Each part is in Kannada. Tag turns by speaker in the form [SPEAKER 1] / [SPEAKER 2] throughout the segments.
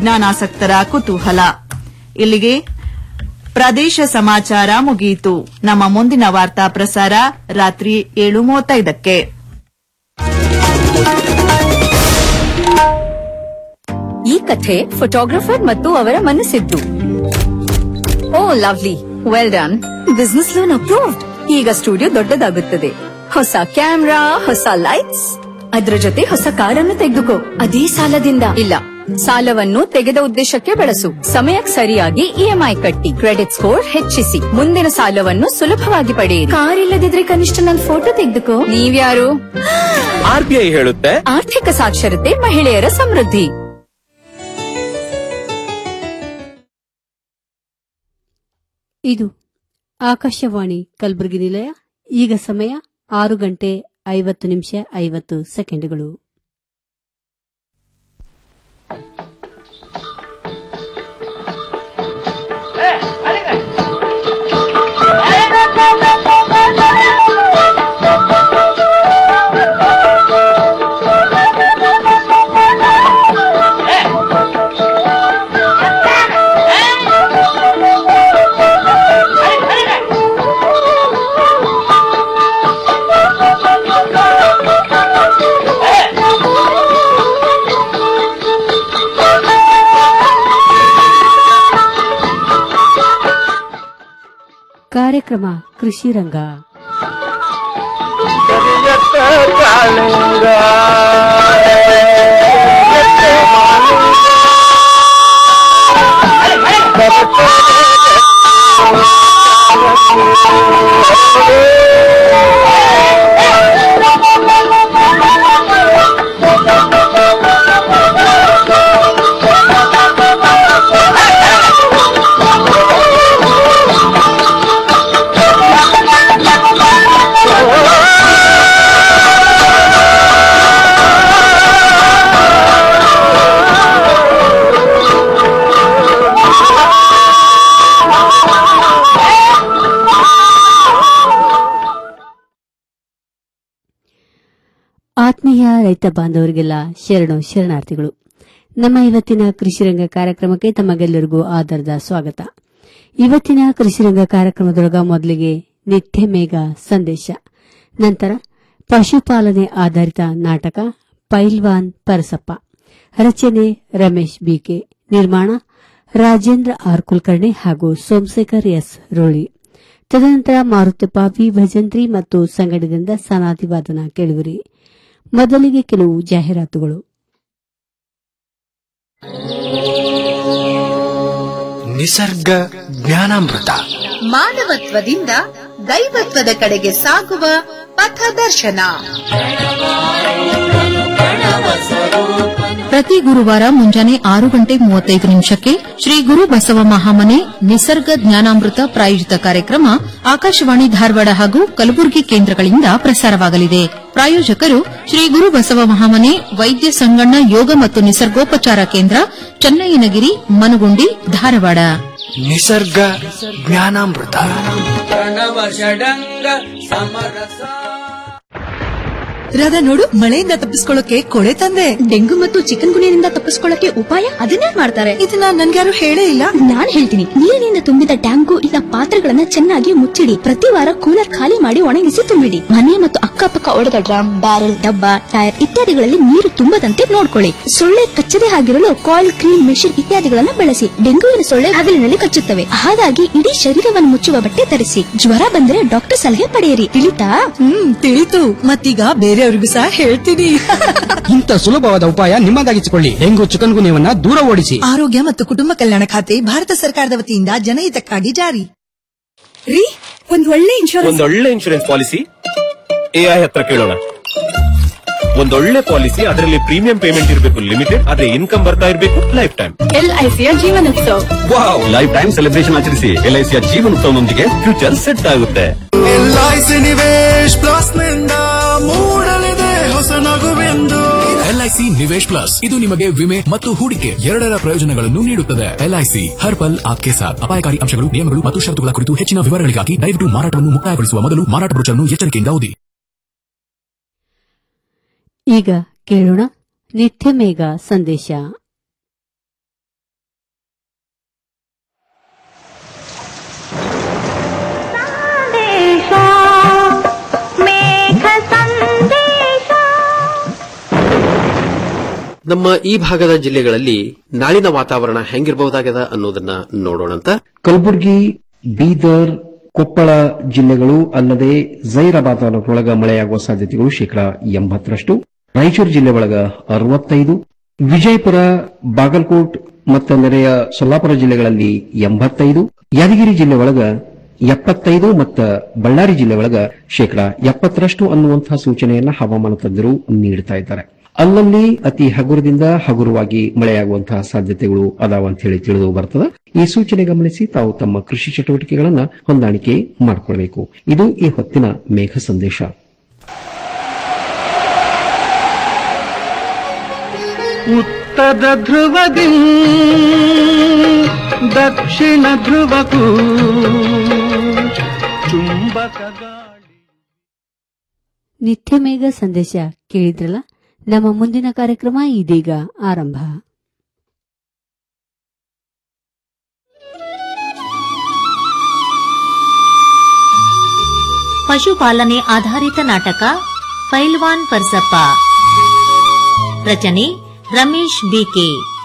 [SPEAKER 1] ವಿಜ್ಞಾನಾಸಕ್ತರ ಕುತೂಹಲ ಇಲ್ಲಿಗೆ ಪ್ರದೇಶ ಸಮಾಚಾರ ಮುಗಿಯಿತು ನಮ್ಮ ಮುಂದಿನ ವಾರ್ತಾ ಪ್ರಸಾರ ರಾತ್ರಿ ಏಳು ಮೂವತ್ತೈದಕ್ಕೆ
[SPEAKER 2] ಈ ಕಥೆ ಫೋಟೋಗ್ರಫರ್ ಮತ್ತು ಅವರ ಮನಸ್ಸಿದ್ದು oh lovely well done business loan approved ಈಗ ಸ್ಟುಡಿಯೋ ದೊಡ್ಡದಾಗುತ್ತದೆ ಹೊಸ ಕ್ಯಾಮ್ರಾ ಹೊಸ ಲೈಟ್ಸ್ ಅದ್ರ ಜೊತೆ ಹೊಸ ಕಾರನ್ನು ತೆಗೆದುಕೋ ಅದೇ ಸಾಲದಿಂದ ಇಲ್ಲ ಸಾಲವನ್ನು ತೆಗೆದ ಉದ್ದೇಶಕ್ಕೆ ಬಳಸು ಸಮಯಕ್ಕೆ ಸರಿಯಾಗಿ ಇಎಂಐ ಕಟ್ಟಿ ಕ್ರೆಡಿಟ್ ಸ್ಕೋರ್ ಹೆಚ್ಚಿಸಿ ಮುಂದಿನ ಸಾಲವನ್ನು ಸುಲಭವಾಗಿ ಪಡೆಯಿರಿ ಕಾರ್ ಇಲ್ಲದಿದ್ರೆ ಕನಿಷ್ಠ ನನ್ನ ಫೋಟೋ ತೆಗೆದುಕೋ ನೀವ್ಯಾರು
[SPEAKER 3] ಆರ್ಬಿಐ ಹೇಳುತ್ತೆ
[SPEAKER 2] ಆರ್ಥಿಕ ಸಾಕ್ಷರತೆ ಮಹಿಳೆಯರ ಸಮೃದ್ಧಿ
[SPEAKER 4] ಇದು ಆಕಾಶವಾಣಿ ಕಲಬುರಗಿ ನಿಲಯ ಈಗ ಸಮಯ ಆರು ಗಂಟೆ ಐವತ್ತು ನಿಮಿಷ ಐವತ್ತು ಸೆಕೆಂಡ್ಗಳು ಕಾರ್ಯಕ್ರಮ ಕೃಷಿ ರಂಗ ಆತ್ಮೀಯ ರೈತ ಬಾಂಧವರಿಗೆಲ್ಲ ಶರಣು ಶರಣಾರ್ಥಿಗಳು ನಮ್ಮ ಇವತ್ತಿನ ಕೃಷಿರಂಗ ಕಾರ್ಯಕ್ರಮಕ್ಕೆ ತಮಗೆಲ್ಲರಿಗೂ ಆಧಾರದ ಸ್ವಾಗತ ಇವತ್ತಿನ ಕೃಷಿರಂಗ ಕಾರ್ಯಕ್ರಮದೊಳಗ ಮೊದಲಿಗೆ ನಿತ್ಯ ಮೇಘ ಸಂದೇಶ ನಂತರ ಪಶುಪಾಲನೆ ಆಧಾರಿತ ನಾಟಕ ಪೈಲ್ವಾನ್ ಪರಸಪ್ಪ ರಚನೆ ರಮೇಶ್ ಬಿಕೆ ನಿರ್ಮಾಣ ರಾಜೇಂದ್ರ ಆರ್ ಕುಲಕರ್ಣಿ ಹಾಗೂ ಸೋಮಶೇಖರ್ ಎಸ್ ರೋಳಿ ತದನಂತರ ಮಾರುತಪ್ಪ ವಿ ಭಜಂತ್ರಿ ಮತ್ತು ಸಂಗಡದಿಂದ ಸನಾದಿ ವಾದನ ಕೇಳುವಿರಿ ಮೊದಲಿಗೆ ಕೆಲವು ಜಾಹೀರಾತುಗಳು
[SPEAKER 3] ನಿಸರ್ಗ ಜ್ಞಾನಾಮೃತ
[SPEAKER 5] ಮಾನವತ್ವದಿಂದ ದೈವತ್ವದ ಕಡೆಗೆ ಸಾಗುವ ಪಥದರ್ಶನ
[SPEAKER 6] ಪ್ರತಿ ಗುರುವಾರ ಮುಂಜಾನೆ ಆರು ಗಂಟೆ ಮೂವತ್ತೈದು ನಿಮಿಷಕ್ಕೆ ಶ್ರೀ ಗುರು ಬಸವ ಮಹಾಮನೆ ನಿಸರ್ಗ ಜ್ಞಾನಾಮೃತ ಪ್ರಾಯೋಜಿತ ಕಾರ್ಯಕ್ರಮ ಆಕಾಶವಾಣಿ ಧಾರವಾಡ ಹಾಗೂ ಕಲಬುರಗಿ ಕೇಂದ್ರಗಳಿಂದ ಪ್ರಸಾರವಾಗಲಿದೆ ಪ್ರಾಯೋಜಕರು ಶ್ರೀ ಗುರು ಬಸವ ಮಹಾಮನೆ ವೈದ್ಯ ಸಂಗಣ್ಣ ಯೋಗ ಮತ್ತು ನಿಸರ್ಗೋಪಚಾರ ಕೇಂದ್ರ ಚನ್ನಯ್ಯನಗಿರಿ ಮನಗುಂಡಿ ಧಾರವಾಡ
[SPEAKER 3] ನಿಸರ್ಗ ಜ್ಞಾನಾಮೃತ
[SPEAKER 7] ರಾಧಾ ನೋಡು ಮಳೆಯಿಂದ ತಪ್ಪಿಸ್ಕೊಳ್ಳೋಕೆ ಕೊಳೆ ತಂದೆ
[SPEAKER 8] ಡೆಂಗು ಮತ್ತು ಚಿಕನ್ ಗುನಿಯಿಂದ ತಪ್ಪಿಸ್ಕೊಳ್ಳಕ್ಕೆ ಉಪಾಯ ಅದನ್ನೇ ಮಾಡ್ತಾರೆ
[SPEAKER 7] ಇದನ್ನ ನನ್ಗ್ಯಾರು ಹೇಳೇ ಇಲ್ಲ
[SPEAKER 8] ನಾನ್ ಹೇಳ್ತೀನಿ ನೀರಿನಿಂದ ತುಂಬಿದ ಟ್ಯಾಂಕು ಇಲ್ಲ ಪಾತ್ರೆಗಳನ್ನ ಚೆನ್ನಾಗಿ ಮುಚ್ಚಿಡಿ ಪ್ರತಿ ವಾರ ಕೂಲರ್ ಖಾಲಿ ಮಾಡಿ ಒಣಗಿಸಿ ತುಂಬಿಡಿ ಮನೆ ಮತ್ತು ಅಕ್ಕಪಕ್ಕ ಒಡೆದ ಡ್ರಮ್ ಬ್ಯಾರೆಲ್ ಡಬ್ಬ ಟೈರ್ ಇತ್ಯಾದಿಗಳಲ್ಲಿ ನೀರು ತುಂಬದಂತೆ ನೋಡ್ಕೊಳ್ಳಿ ಸೊಳ್ಳೆ ಕಚ್ಚದೆ ಆಗಿರಲು ಕಾಯಿಲ್ ಕ್ರೀಮ್ ಮೆಷಿನ್ ಇತ್ಯಾದಿಗಳನ್ನ ಬಳಸಿ ಡೆಂಗುವಿನ ಸೊಳ್ಳೆ ಹಗಲಿನಲ್ಲಿ ಕಚ್ಚುತ್ತವೆ ಹಾಗಾಗಿ ಇಡೀ ಶರೀರವನ್ನು ಮುಚ್ಚುವ ಬಟ್ಟೆ ಧರಿಸಿ ಜ್ವರ ಬಂದ್ರೆ ಡಾಕ್ಟರ್ ಸಲಹೆ ಪಡೆಯಿರಿ ತಿಳಿತಾ
[SPEAKER 7] ಹ್ಮ್ ತಿಳಿತು ಮತ್ತೀಗ ಬೇರೆಯವ್ರಿಗೂ ಸಹ ಹೇಳ್ತೀನಿ
[SPEAKER 9] ಇಂಥ ಸುಲಭವಾದ ಉಪಾಯ ನಿಮ್ಮದಾಗಿಸಿಕೊಳ್ಳಿ ಡೆಂಗು ಚಿಕನ್ ಗುನ್ಯವನ್ನ ದೂರ ಓಡಿಸಿ
[SPEAKER 7] ಆರೋಗ್ಯ ಮತ್ತು ಕುಟುಂಬ ಕಲ್ಯಾಣ ಖಾತೆ ಭಾರತ ಸರ್ಕಾರದ ವತಿಯಿಂದ ಜನಹಿತಕ್ಕಾಗಿ ಜಾರಿ ರೀ ಒಂದ್ ಒಳ್ಳೆ ಇನ್ಶೂರೆನ್ಸ್
[SPEAKER 3] ಒಂದೊಳ್ಳೆ ಇನ್ಶೂರೆನ್ಸ್ ಪಾಲಿಸಿ ಎಐ ಹತ್ರ ಕೇಳೋಣ ಒಂದೊಳ್ಳೆ ಪಾಲಿಸಿ ಅದರಲ್ಲಿ ಪ್ರೀಮಿಯಂ ಪೇಮೆಂಟ್ ಇರಬೇಕು ಲಿಮಿಟೆಡ್ ಆದ್ರೆ ಇನ್ಕಮ್ ಬರ್ತಾ ಇರಬೇಕು ಲೈಫ್ ಟೈಮ್
[SPEAKER 2] ಎಲ್ಐಸಿಯ Jeevan Utsav
[SPEAKER 3] wow life time celebration ಆಚರಿಸಿ ಎಲ್ಐಸಿಯ ಜೀವನೋತ್ಸವನೊಂದಿಗೆ ಫ್ಯೂಚರ್ ಸೆಟ್ ಆಗುತ್ತೆ
[SPEAKER 10] ಎಲ್ಐಸಿ ನಿವೇಶ್ ಪ್ಲಸ್ ನಿಂದ ಮೂಡಲಿದೆ ಹೊಸ ನಗುವೆಂದು
[SPEAKER 11] ಎಲ್ಐಸಿ ನಿವೇಶ್ ಪ್ಲಸ್ ಇದು ನಿಮಗೆ ವಿಮೆ ಮತ್ತು ಹೂಡಿಕೆ ಎರಡರ ಪ್ರಯೋಜನಗಳನ್ನು ನೀಡುತ್ತದೆ ಎಲ್ಐಸಿ ಹರ್ ಪಲ್ ಆಪ್ಕೆ ಸಾಥ್ ಅಪಾಯಕಾರಿ ಅಂಶಗಳು ನಿಯಮಗಳು ಮತ್ತು ಷರತ್ತುಗಳ ಕುರಿತು ಹೆಚ್ಚಿನ ವಿವರಗಳಿಗಾಗಿ ದಯವಿಟ್ಟು ಮಾರಾಟವನ್ನು ಮುಕ್ತಾಯಗೊಳಿಸುವ ಮೊದಲು ಮಾರಾಟ ಬ್ರೋಚರ್ನ್ನು ಎಚ್ಚರಿಕೆಯಿಂದ ಓದಿ
[SPEAKER 4] ಈಗ ಕೇಳೋಣ ನಿತ್ಯ ಮೇಘ ಸಂದೇಶ
[SPEAKER 12] ನಮ್ಮ ಈ ಭಾಗದ ಜಿಲ್ಲೆಗಳಲ್ಲಿ ನಾಳಿನ ವಾತಾವರಣ ಹೆಂಗಿರಬಹುದಾಗದ ಅನ್ನೋದನ್ನ ನೋಡೋಣಂತ
[SPEAKER 9] ಕಲಬುರಗಿ ಬೀದರ್ ಕೊಪ್ಪಳ ಜಿಲ್ಲೆಗಳು ಅಲ್ಲದೆ ಜೈರಾಬಾದ್ ತಾಲೂಕೊಳಗ ಮಳೆಯಾಗುವ ಸಾಧ್ಯತೆಗಳು ಶೇಕಡಾ ಎಂಬತ್ತರಷ್ಟು ರಾಯಚೂರು ಜಿಲ್ಲೆ ಒಳಗ ಅರವತ್ತೈದು ವಿಜಯಪುರ ಬಾಗಲಕೋಟ್ ಮತ್ತು ನೆರೆಯ ಸೊಲ್ಲಾಪುರ ಜಿಲ್ಲೆಗಳಲ್ಲಿ ಎಂಬತ್ತೈದು ಯಾದಗಿರಿ ಜಿಲ್ಲೆ ಒಳಗ ಎಪ್ಪತ್ತೈದು ಮತ್ತು ಬಳ್ಳಾರಿ ಜಿಲ್ಲೆ ಒಳಗ ಶೇಕಡಾ ಎಪ್ಪತ್ತರಷ್ಟು ಅನ್ನುವಂತಹ ಸೂಚನೆಯನ್ನ ಹವಾಮಾನ ತಜ್ಞರು ನೀಡುತ್ತಾ ಇದ್ದಾರೆ ಅಲ್ಲಲ್ಲಿ ಅತಿ ಹಗುರದಿಂದ ಹಗುರವಾಗಿ ಮಳೆಯಾಗುವಂತಹ ಸಾಧ್ಯತೆಗಳು ಅದಾವ ಅಂತ ಹೇಳಿ ತಿಳಿದು ಬರ್ತದೆ ಈ ಸೂಚನೆ ಗಮನಿಸಿ ತಾವು ತಮ್ಮ ಕೃಷಿ ಚಟುವಟಿಕೆಗಳನ್ನ ಹೊಂದಾಣಿಕೆ ಮಾಡಿಕೊಳ್ಬೇಕು ಇದು ಈ ಹೊತ್ತಿನ ಮೇಘ ಸಂದೇಶ
[SPEAKER 10] ಉತ್ತರ ಧ್ರುವದಿ ದಕ್ಷಿಣ ಧ್ರುವಕ್ಕೂ ಚುಂಬಕ
[SPEAKER 4] ನಿತ್ಯ ಮೇಘ ಸಂದೇಶ ಕೇಳಿದ್ರಲ್ಲ ನಮ್ಮ ಮುಂದಿನ ಕಾರ್ಯಕ್ರಮ ಇದೀಗ ಆರಂಭ
[SPEAKER 13] ಪಶುಪಾಲನೆ ಆಧಾರಿತ ನಾಟಕ ಪೈಲ್ವಾನ್ ಪರ್ಸಪ್ಪ ರಚನೆ ರಮೇಶ್ ಬಿಕೆ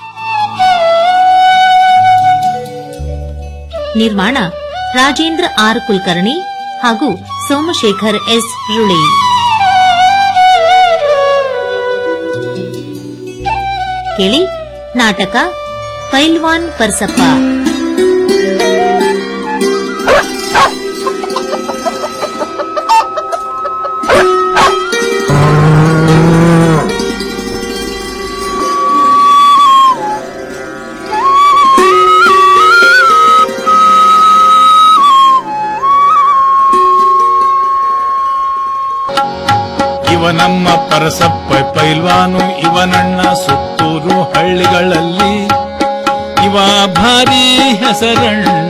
[SPEAKER 13] ನಿರ್ಮಾಣ ರಾಜೇಂದ್ರ ಆರ್ ಕುಲಕರ್ಣಿ ಹಾಗೂ ಸೋಮಶೇಖರ್ ಎಸ್ ರುಳಿ ಕೇಳಿ ನಾಟಕ ಪೈಲ್ವಾನ್ ಪರ್ಸಪ್ಪ
[SPEAKER 14] ಇವ ನಮ್ಮ ಪರಸಪ್ಪ ಪೈಲ್ವಾನು ಇವನಣ್ಣ ಸುತ್ತೂರು ಹಳ್ಳಿಗಳಲ್ಲಿ ಇವ ಭಾರಿ ಹೆಸರಣ್ಣ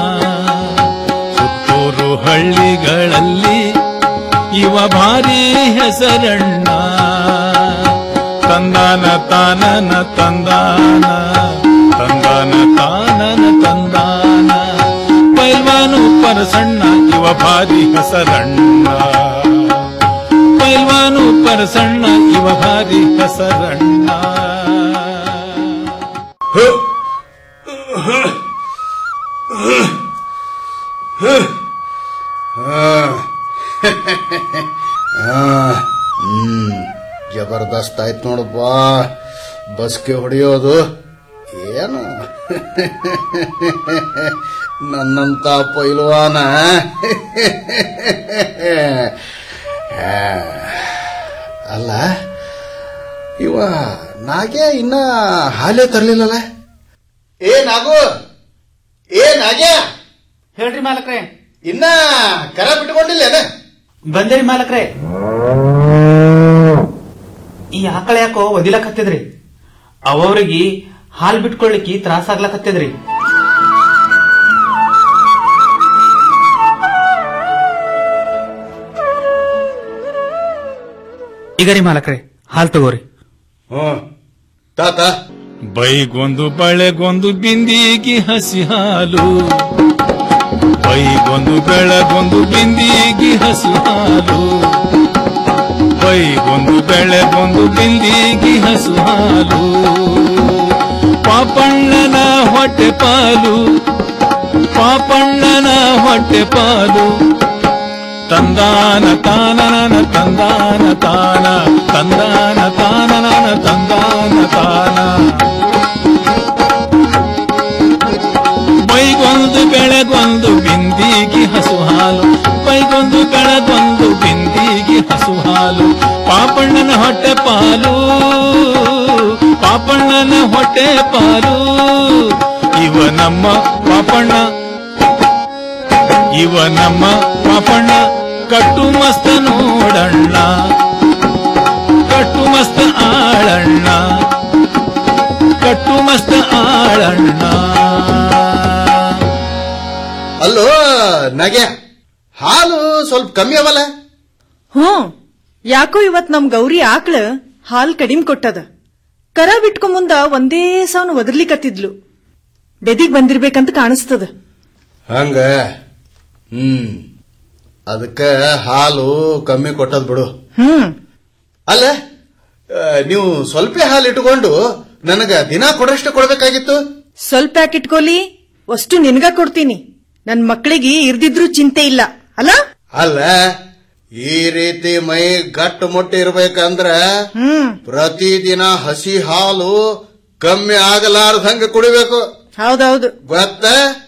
[SPEAKER 14] ಸುತ್ತೂರು ಹಳ್ಳಿಗಳಲ್ಲಿ ಇವ ಭಾರಿ ಹೆಸರಣ್ಣ ತಂದಾನ ತಾನನ ತಂದಾನ ತಂದಾನ ತಾನನ ತಂದಾನ ಪೈಲ್ವಾನು ಪರಸಣ್ಣ ಇವ ಭಾರಿ ಹೆಸರಣ್ಣ ಪೈಲ್ವಾನು ಪರಸಣ್ಣ ಇವ ಭಾರಿ ಹೆಸರಣ್ಣ
[SPEAKER 15] ಹ್ಮ್ ಜಬರ್ದಸ್ತ್ ಆಯ್ತು ನೋಡಪ್ಪ ಬಸ್ಗೆ ಹೊಡೆಯೋದು ಏನು ನನ್ನಂತ ಪೈಲ್ವಾನ ಆ, ಅಲ್ಲ ಇವ ನಾಗ್ಯ ಇನ್ನ ಹಾಲೇ ತರ್ಲಿಲ್ಲಲ್ಲ ಏ ನಾಗು ಏ ನಾಗ್ಯ
[SPEAKER 16] ಹೇಳ್ರಿ ಮಾಲಕ್ರೆ
[SPEAKER 15] ಇನ್ನ ಕರ ಬಿಟ್ಕೊಂಡಿಲ್ಲ
[SPEAKER 16] ಬಂದೇರಿ ಮಾಲಕ್ರೆ ಈ ಆಕಳ ಯಾಕೋ ಒದಿಲಕತ್ತಿದ್ರಿ ಅವವ್ರಿಗೆ ಹಾಲ್ ಬಿಟ್ಕೊಳ್ಳಿಕ್ಕೆ ತ್ರಾಸ ಆಗ್ಲಕತ್ತಿದ್ರಿ ಈಗ ರೀ ಮಾಲಕ್ರೆ ಹಾಲ್ ತಗೋರಿ
[SPEAKER 15] ತಾತ
[SPEAKER 14] ಬೈಗೊಂದು ಬಳೆಗೊಂದು ಬಿಂದಿಗೆ ಹಸಿ ಹಾಲು ಬೈಗೊಂದು ಬೆಳಗೊಂದು ಬಿಂದಿಗೆ ಹಸಿ ಹಾಲು ಬೈಗೊಂದು ಬೆಳೆಗೊಂದು ಬಿಂದಿಗೆ ಹಸು ಹಾಲು ಪಾಪಣ್ಣನ ಹೊಟ್ಟೆ ಪಾಲು ಪಾಪಣ್ಣನ ಹೊಟ್ಟೆ ಪಾಲು ತಂದಾನ ತಾನನ ತಂದಾನ ತಾನ ತಂದಾನ ತಾನನ ತಂದಾನ ತಾನ ಬೈಗೊಂದು ಬೆಳೆಗೊಂದು ಬಿಂದಿಗೆ ಹಸು ಹಾಲು ಬೈಗೊಂದು ಬೆಳೆಗೊಂದು ಬಿಂದಿಗೆ ಹಸು ಹಾಲು ಪಾಪಣ್ಣನ ಹೊಟ್ಟೆ ಪಾಲು ಪಾಪಣ್ಣನ ಹೊಟ್ಟೆ ಪಾಲು ಇವ ನಮ್ಮ ಪಾಪಣ್ಣ ಇವ ನಮ್ಮ ಪಾಪಣ್ಣ ಕಟ್ಟು ಮಸ್ತ ನೋಡಣ್ಣ ಕಟ್ಟು ಮಸ್ತ ಆಳಣ್ಣ ಕಟ್ಟು ಮಸ್ತ ಆಳಣ್ಣ
[SPEAKER 15] ಅಲ್ಲೋ ನಗೆ ಹಾಲು ಸ್ವಲ್ಪ ಕಮ್ಮಿ ಅವಲ್ಲ
[SPEAKER 17] ಹ್ಞೂ ಯಾಕೋ ಇವತ್ ನಮ್ ಗೌರಿ ಆಕಳ ಹಾಲ್ ಕಡಿಮೆ ಕೊಟ್ಟದ ಕರ ಬಿಟ್ಕೊ ಮುಂದ ಒಂದೇ ಸಾವನು ಒದರ್ಲಿಕತ್ತಿದ್ಲು ಬೆದಿಗ್ ಬಂದಿರ್ಬೇಕಂತ ಕಾಣಿಸ್ತದ
[SPEAKER 15] ಹಂಗ ಹ್ಮ್ ಅದಕ್ಕ ಹಾಲು ಕಮ್ಮಿ ಕೊಟ್ಟದ್ ಬಿಡು
[SPEAKER 17] ಹ್ಮ್
[SPEAKER 15] ಅಲ್ಲ ಆ, ನೀವು ಸ್ವಲ್ಪ ಹಾಲು ಇಟ್ಕೊಂಡು ನನಗ ದಿನ ಕೊಡಷ್ಟು ಕೊಡ್ಬೇಕಾಗಿತ್ತು
[SPEAKER 17] ಸ್ವಲ್ಪ ಯಾಕೆ ಇಟ್ಕೋಲಿ ಅಷ್ಟು ನಿನ್ಗ ಕೊಡ್ತೀನಿ ನನ್ ಮಕ್ಕಳಿಗೆ ಇರ್ದಿದ್ರು ಚಿಂತೆ ಇಲ್ಲ ಅಲ್ಲ
[SPEAKER 15] ಅಲ್ಲ ಈ ರೀತಿ ಮೈ ಗಟ್ಟು ಮುಟ್ಟಿ ಇರ್ಬೇಕಂದ್ರ ಪ್ರತಿದಿನ ಹಸಿ ಹಾಲು ಕಮ್ಮಿ ಆಗಲಾರ್ದಂಗ ಕುಡಿಬೇಕು
[SPEAKER 17] ಹೌದೌದು
[SPEAKER 15] ಗೊತ್ತ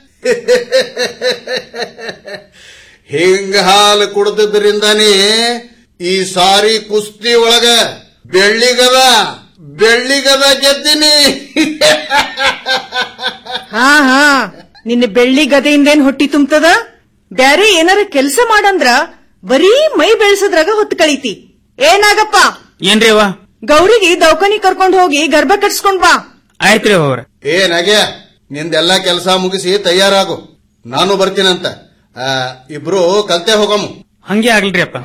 [SPEAKER 15] ಹಿಂಗ ಹಾಲು ಕುಡ್ದಿದ್ರಿಂದಾನೇ ಈ ಸಾರಿ ಕುಸ್ತಿ ಒಳಗ ಬೆಳ್ಳಿಗದ ಬೆಳ್ಳಿಗದ ಗೆದ್ದಿನಿ
[SPEAKER 17] ಹಾ ಹಾ ನಿನ್ನ ಬೆಳ್ಳಿ ಗದೆಯಿಂದೇನ್ ಹೊಟ್ಟಿ ತುಂಬ್ತದ ಬ್ಯಾರೆ ಏನಾರ ಕೆಲ್ಸ ಮಾಡಂದ್ರ ಬರೀ ಮೈ ಬೆಳ್ಸದ್ರಾಗ ಹೊತ್ತು ಕಳೀತಿ ಏನಾಗಪ್ಪ
[SPEAKER 16] ಏನ್ರಿ ಅವ್ವ
[SPEAKER 17] ಗೌರಿಗೆ ದವಾಖಾನಿ ಕರ್ಕೊಂಡ್ ಹೋಗಿ ಗರ್ಭ ಕಟ್ಸ್ಕೊಂಡ್ ಬಾ
[SPEAKER 16] ಆಯ್ತ್ರಿ ಅವ್ರ
[SPEAKER 15] ಏ ನಗೆ ನಿಂದೆಲ್ಲ ಕೆಲಸ ಮುಗಿಸಿ ತಯಾರಾಗು ನಾನು ಬರ್ತೀನಂತ ಆ, ಇಬ್ರು ಕಲ್ತೆ ಹೋಗಮು
[SPEAKER 16] ಹಂಗೆ ಆಗ್ಲ್ರಿ ಅಪ್ಪ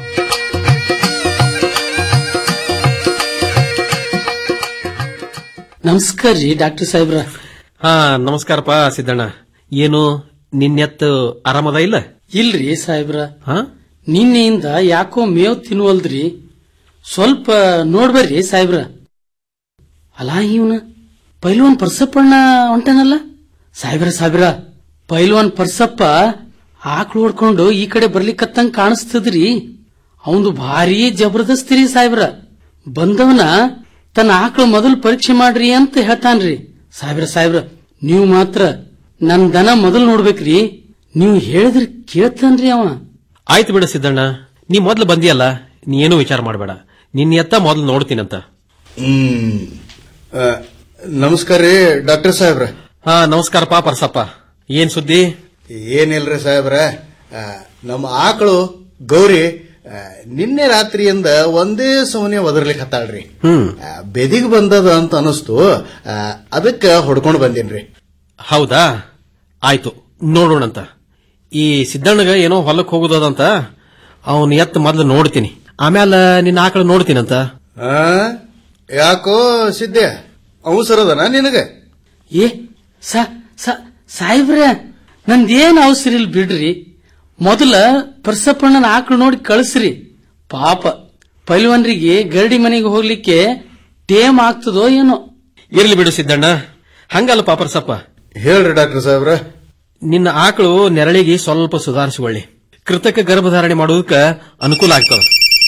[SPEAKER 18] ನಮಸ್ಕಾರ ರೀ ಡಾಕ್ಟರ್ ಸಾಹೇಬ್ರ
[SPEAKER 12] ಹಾ ನಮಸ್ಕಾರಪ್ಪ ಸಿದ್ದಣ್ಣ ಏನು ನಿನ್ನೆತ್ತು ಆರಾಮದ ಇಲ್ಲ
[SPEAKER 18] ಇಲ್ರಿ ಸಾಹೇಬ್ರ
[SPEAKER 12] ಹಾ
[SPEAKER 18] ನಿನ್ನೆಯಿಂದ ಯಾಕೋ ಮೇವ್ ತಿನ್ವಲ್ದ್ರಿ ಸ್ವಲ್ಪ ನೋಡ್ಬರ್ರಿ ಸಾಹೇಬ್ರ ಅಲಾ ಇವನ ಪೈಲ್ವಾನ್ ಪರ್ಸಪ್ಪಣ್ಣ ಹೊಂಟನಲ್ಲ ಸಾಹೇಬ್ರ ಸಾಹೇಬ್ರ ಪೈಲ್ವಾನ್ ಪರ್ಸಪ್ಪ ಆಕ್ಳು ಹೊಡ್ಕೊಂಡು ಈ ಕಡೆ ಬರ್ಲಿಕ್ಕತ್ತಂಗ್ ಕಾಣಿಸ್ತದ್ರಿ ಅವಂದು ಭಾರಿ ಜಬರ್ದಸ್ತ್ ರೀ ಸಾಹೇಬ್ರ ಬಂದವನ ತನ್ನ ಆಕಳು ಮೊದಲು ಪರೀಕ್ಷೆ ಮಾಡ್ರಿ ಅಂತ ಹೇಳ್ತಾನ್ರಿ ಸಾಹೇಬ್ರ ಸಾಹೇಬ್ರ ನೀವು ಮಾತ್ರ ನನ್ ದನ ಮೊದಲು ನೋಡ್ಬೇಕ್ರಿ ನೀವು ಹೇಳಿದ್ರೆ ಕೇಳ್ತಾನ್ರಿ ಅವ
[SPEAKER 12] ಆಯ್ತು ಬಿಡ ಸಿದ್ದಣ್ಣ ನೀ ಮೊದ್ಲು ಬಂದಿಯಲ್ಲ ನೀ ಏನೂ ವಿಚಾರ ಮಾಡಬೇಡ ನಿನ್ನ ಎತ್ತ ಮೊದ್ಲು ನೋಡ್ತೀನಂತ
[SPEAKER 15] ಹ್ಮ್ ಆ, ನಮಸ್ಕಾರ ರೀ ಡಾಕ್ಟರ್ ಸಾಹೇಬ್ರ
[SPEAKER 12] ಹಾ ನಮಸ್ಕಾರಪ್ಪ ಪರ್ಸಪ್ಪ ಏನ್ ಸುದ್ದಿ
[SPEAKER 15] ಏನಿಲ್ರಿ ಸಾಹೇಬ್ರ ಆ, ನಮ್ಮ ಆಕಳು ಗೌರಿ ಆ, ನಿನ್ನೆ ರಾತ್ರಿಯಿಂದ ಒಂದೇ ಸಮನೆ ಒದರ್ಲಿಕ್ಕೆ ಹತ್ತಾಳ್ರಿ
[SPEAKER 12] ಹ್ಮ್
[SPEAKER 15] ಬೆದಿಗ್ ಬಂದದ ಅಂತ ಅನಿಸ್ತು ಆ, ಅದಕ್ಕ ಹೊಡ್ಕೊಂಡು ಬಂದೀನ್ರಿ
[SPEAKER 12] ಹೌದಾ ಆಯ್ತು ನೋಡೋಣಂತ ಈ ಸಿದ್ದಣ್ಣಗ ಏನೋ ಹೊಲಕ್ ಹೋಗುದದಂತ ಅವನ್ ಎತ್ತ ಮೊದ್ಲು ನೋಡ್ತೀನಿ ಆಮ್ಯಾಲ ನಿನ್ನ ಆಕಳು ನೋಡ್ತೀನಂತ
[SPEAKER 15] ಆ? ಯಾಕೋ ಸಿದ್ದೆ ಅವಸರದನ ನಿನಗ
[SPEAKER 18] ಏ ಸ ಸ- ಸಾಹೇಬ್ರ ನಂದೇನ್ ಅವಸರ ಇಲ್ಲ ಬಿಡ್ರಿ ಮೊದಲ ಪರ್ಸಪ್ಪಣ್ಣನ ಆಕಳು ನೋಡಿ ಕಳಿಸ್ರಿ ಪಾಪ ಪೈಲ್ವನ್ರಿಗೆ ಗರಡಿ ಮನೆಗೆ ಹೋಗ್ಲಿಕ್ಕೆ ಟೇಮ್ ಆಗ್ತದೋ ಏನೋ
[SPEAKER 12] ಇರ್ಲಿ ಬಿಡು ಸಿದ್ದಣ್ಣ ಹಂಗಲ್ಲ ಪಾಪರ್ಸಪ್ಪ
[SPEAKER 15] ಹೇಳ್ರಿ ಡಾಕ್ಟರ್ ಸಾಹೇಬ್ರ
[SPEAKER 12] ನಿನ್ನ ಆಕಳು ನೆರಳಿಗೆ ಸ್ವಲ್ಪ ಸುಧಾರಿಸಿಕೊಳ್ಳಿ ಕೃತಕ ಗರ್ಭಧಾರಣೆ ಮಾಡೋದಕ್ಕ ಅನುಕೂಲ ಆಗ್ತದ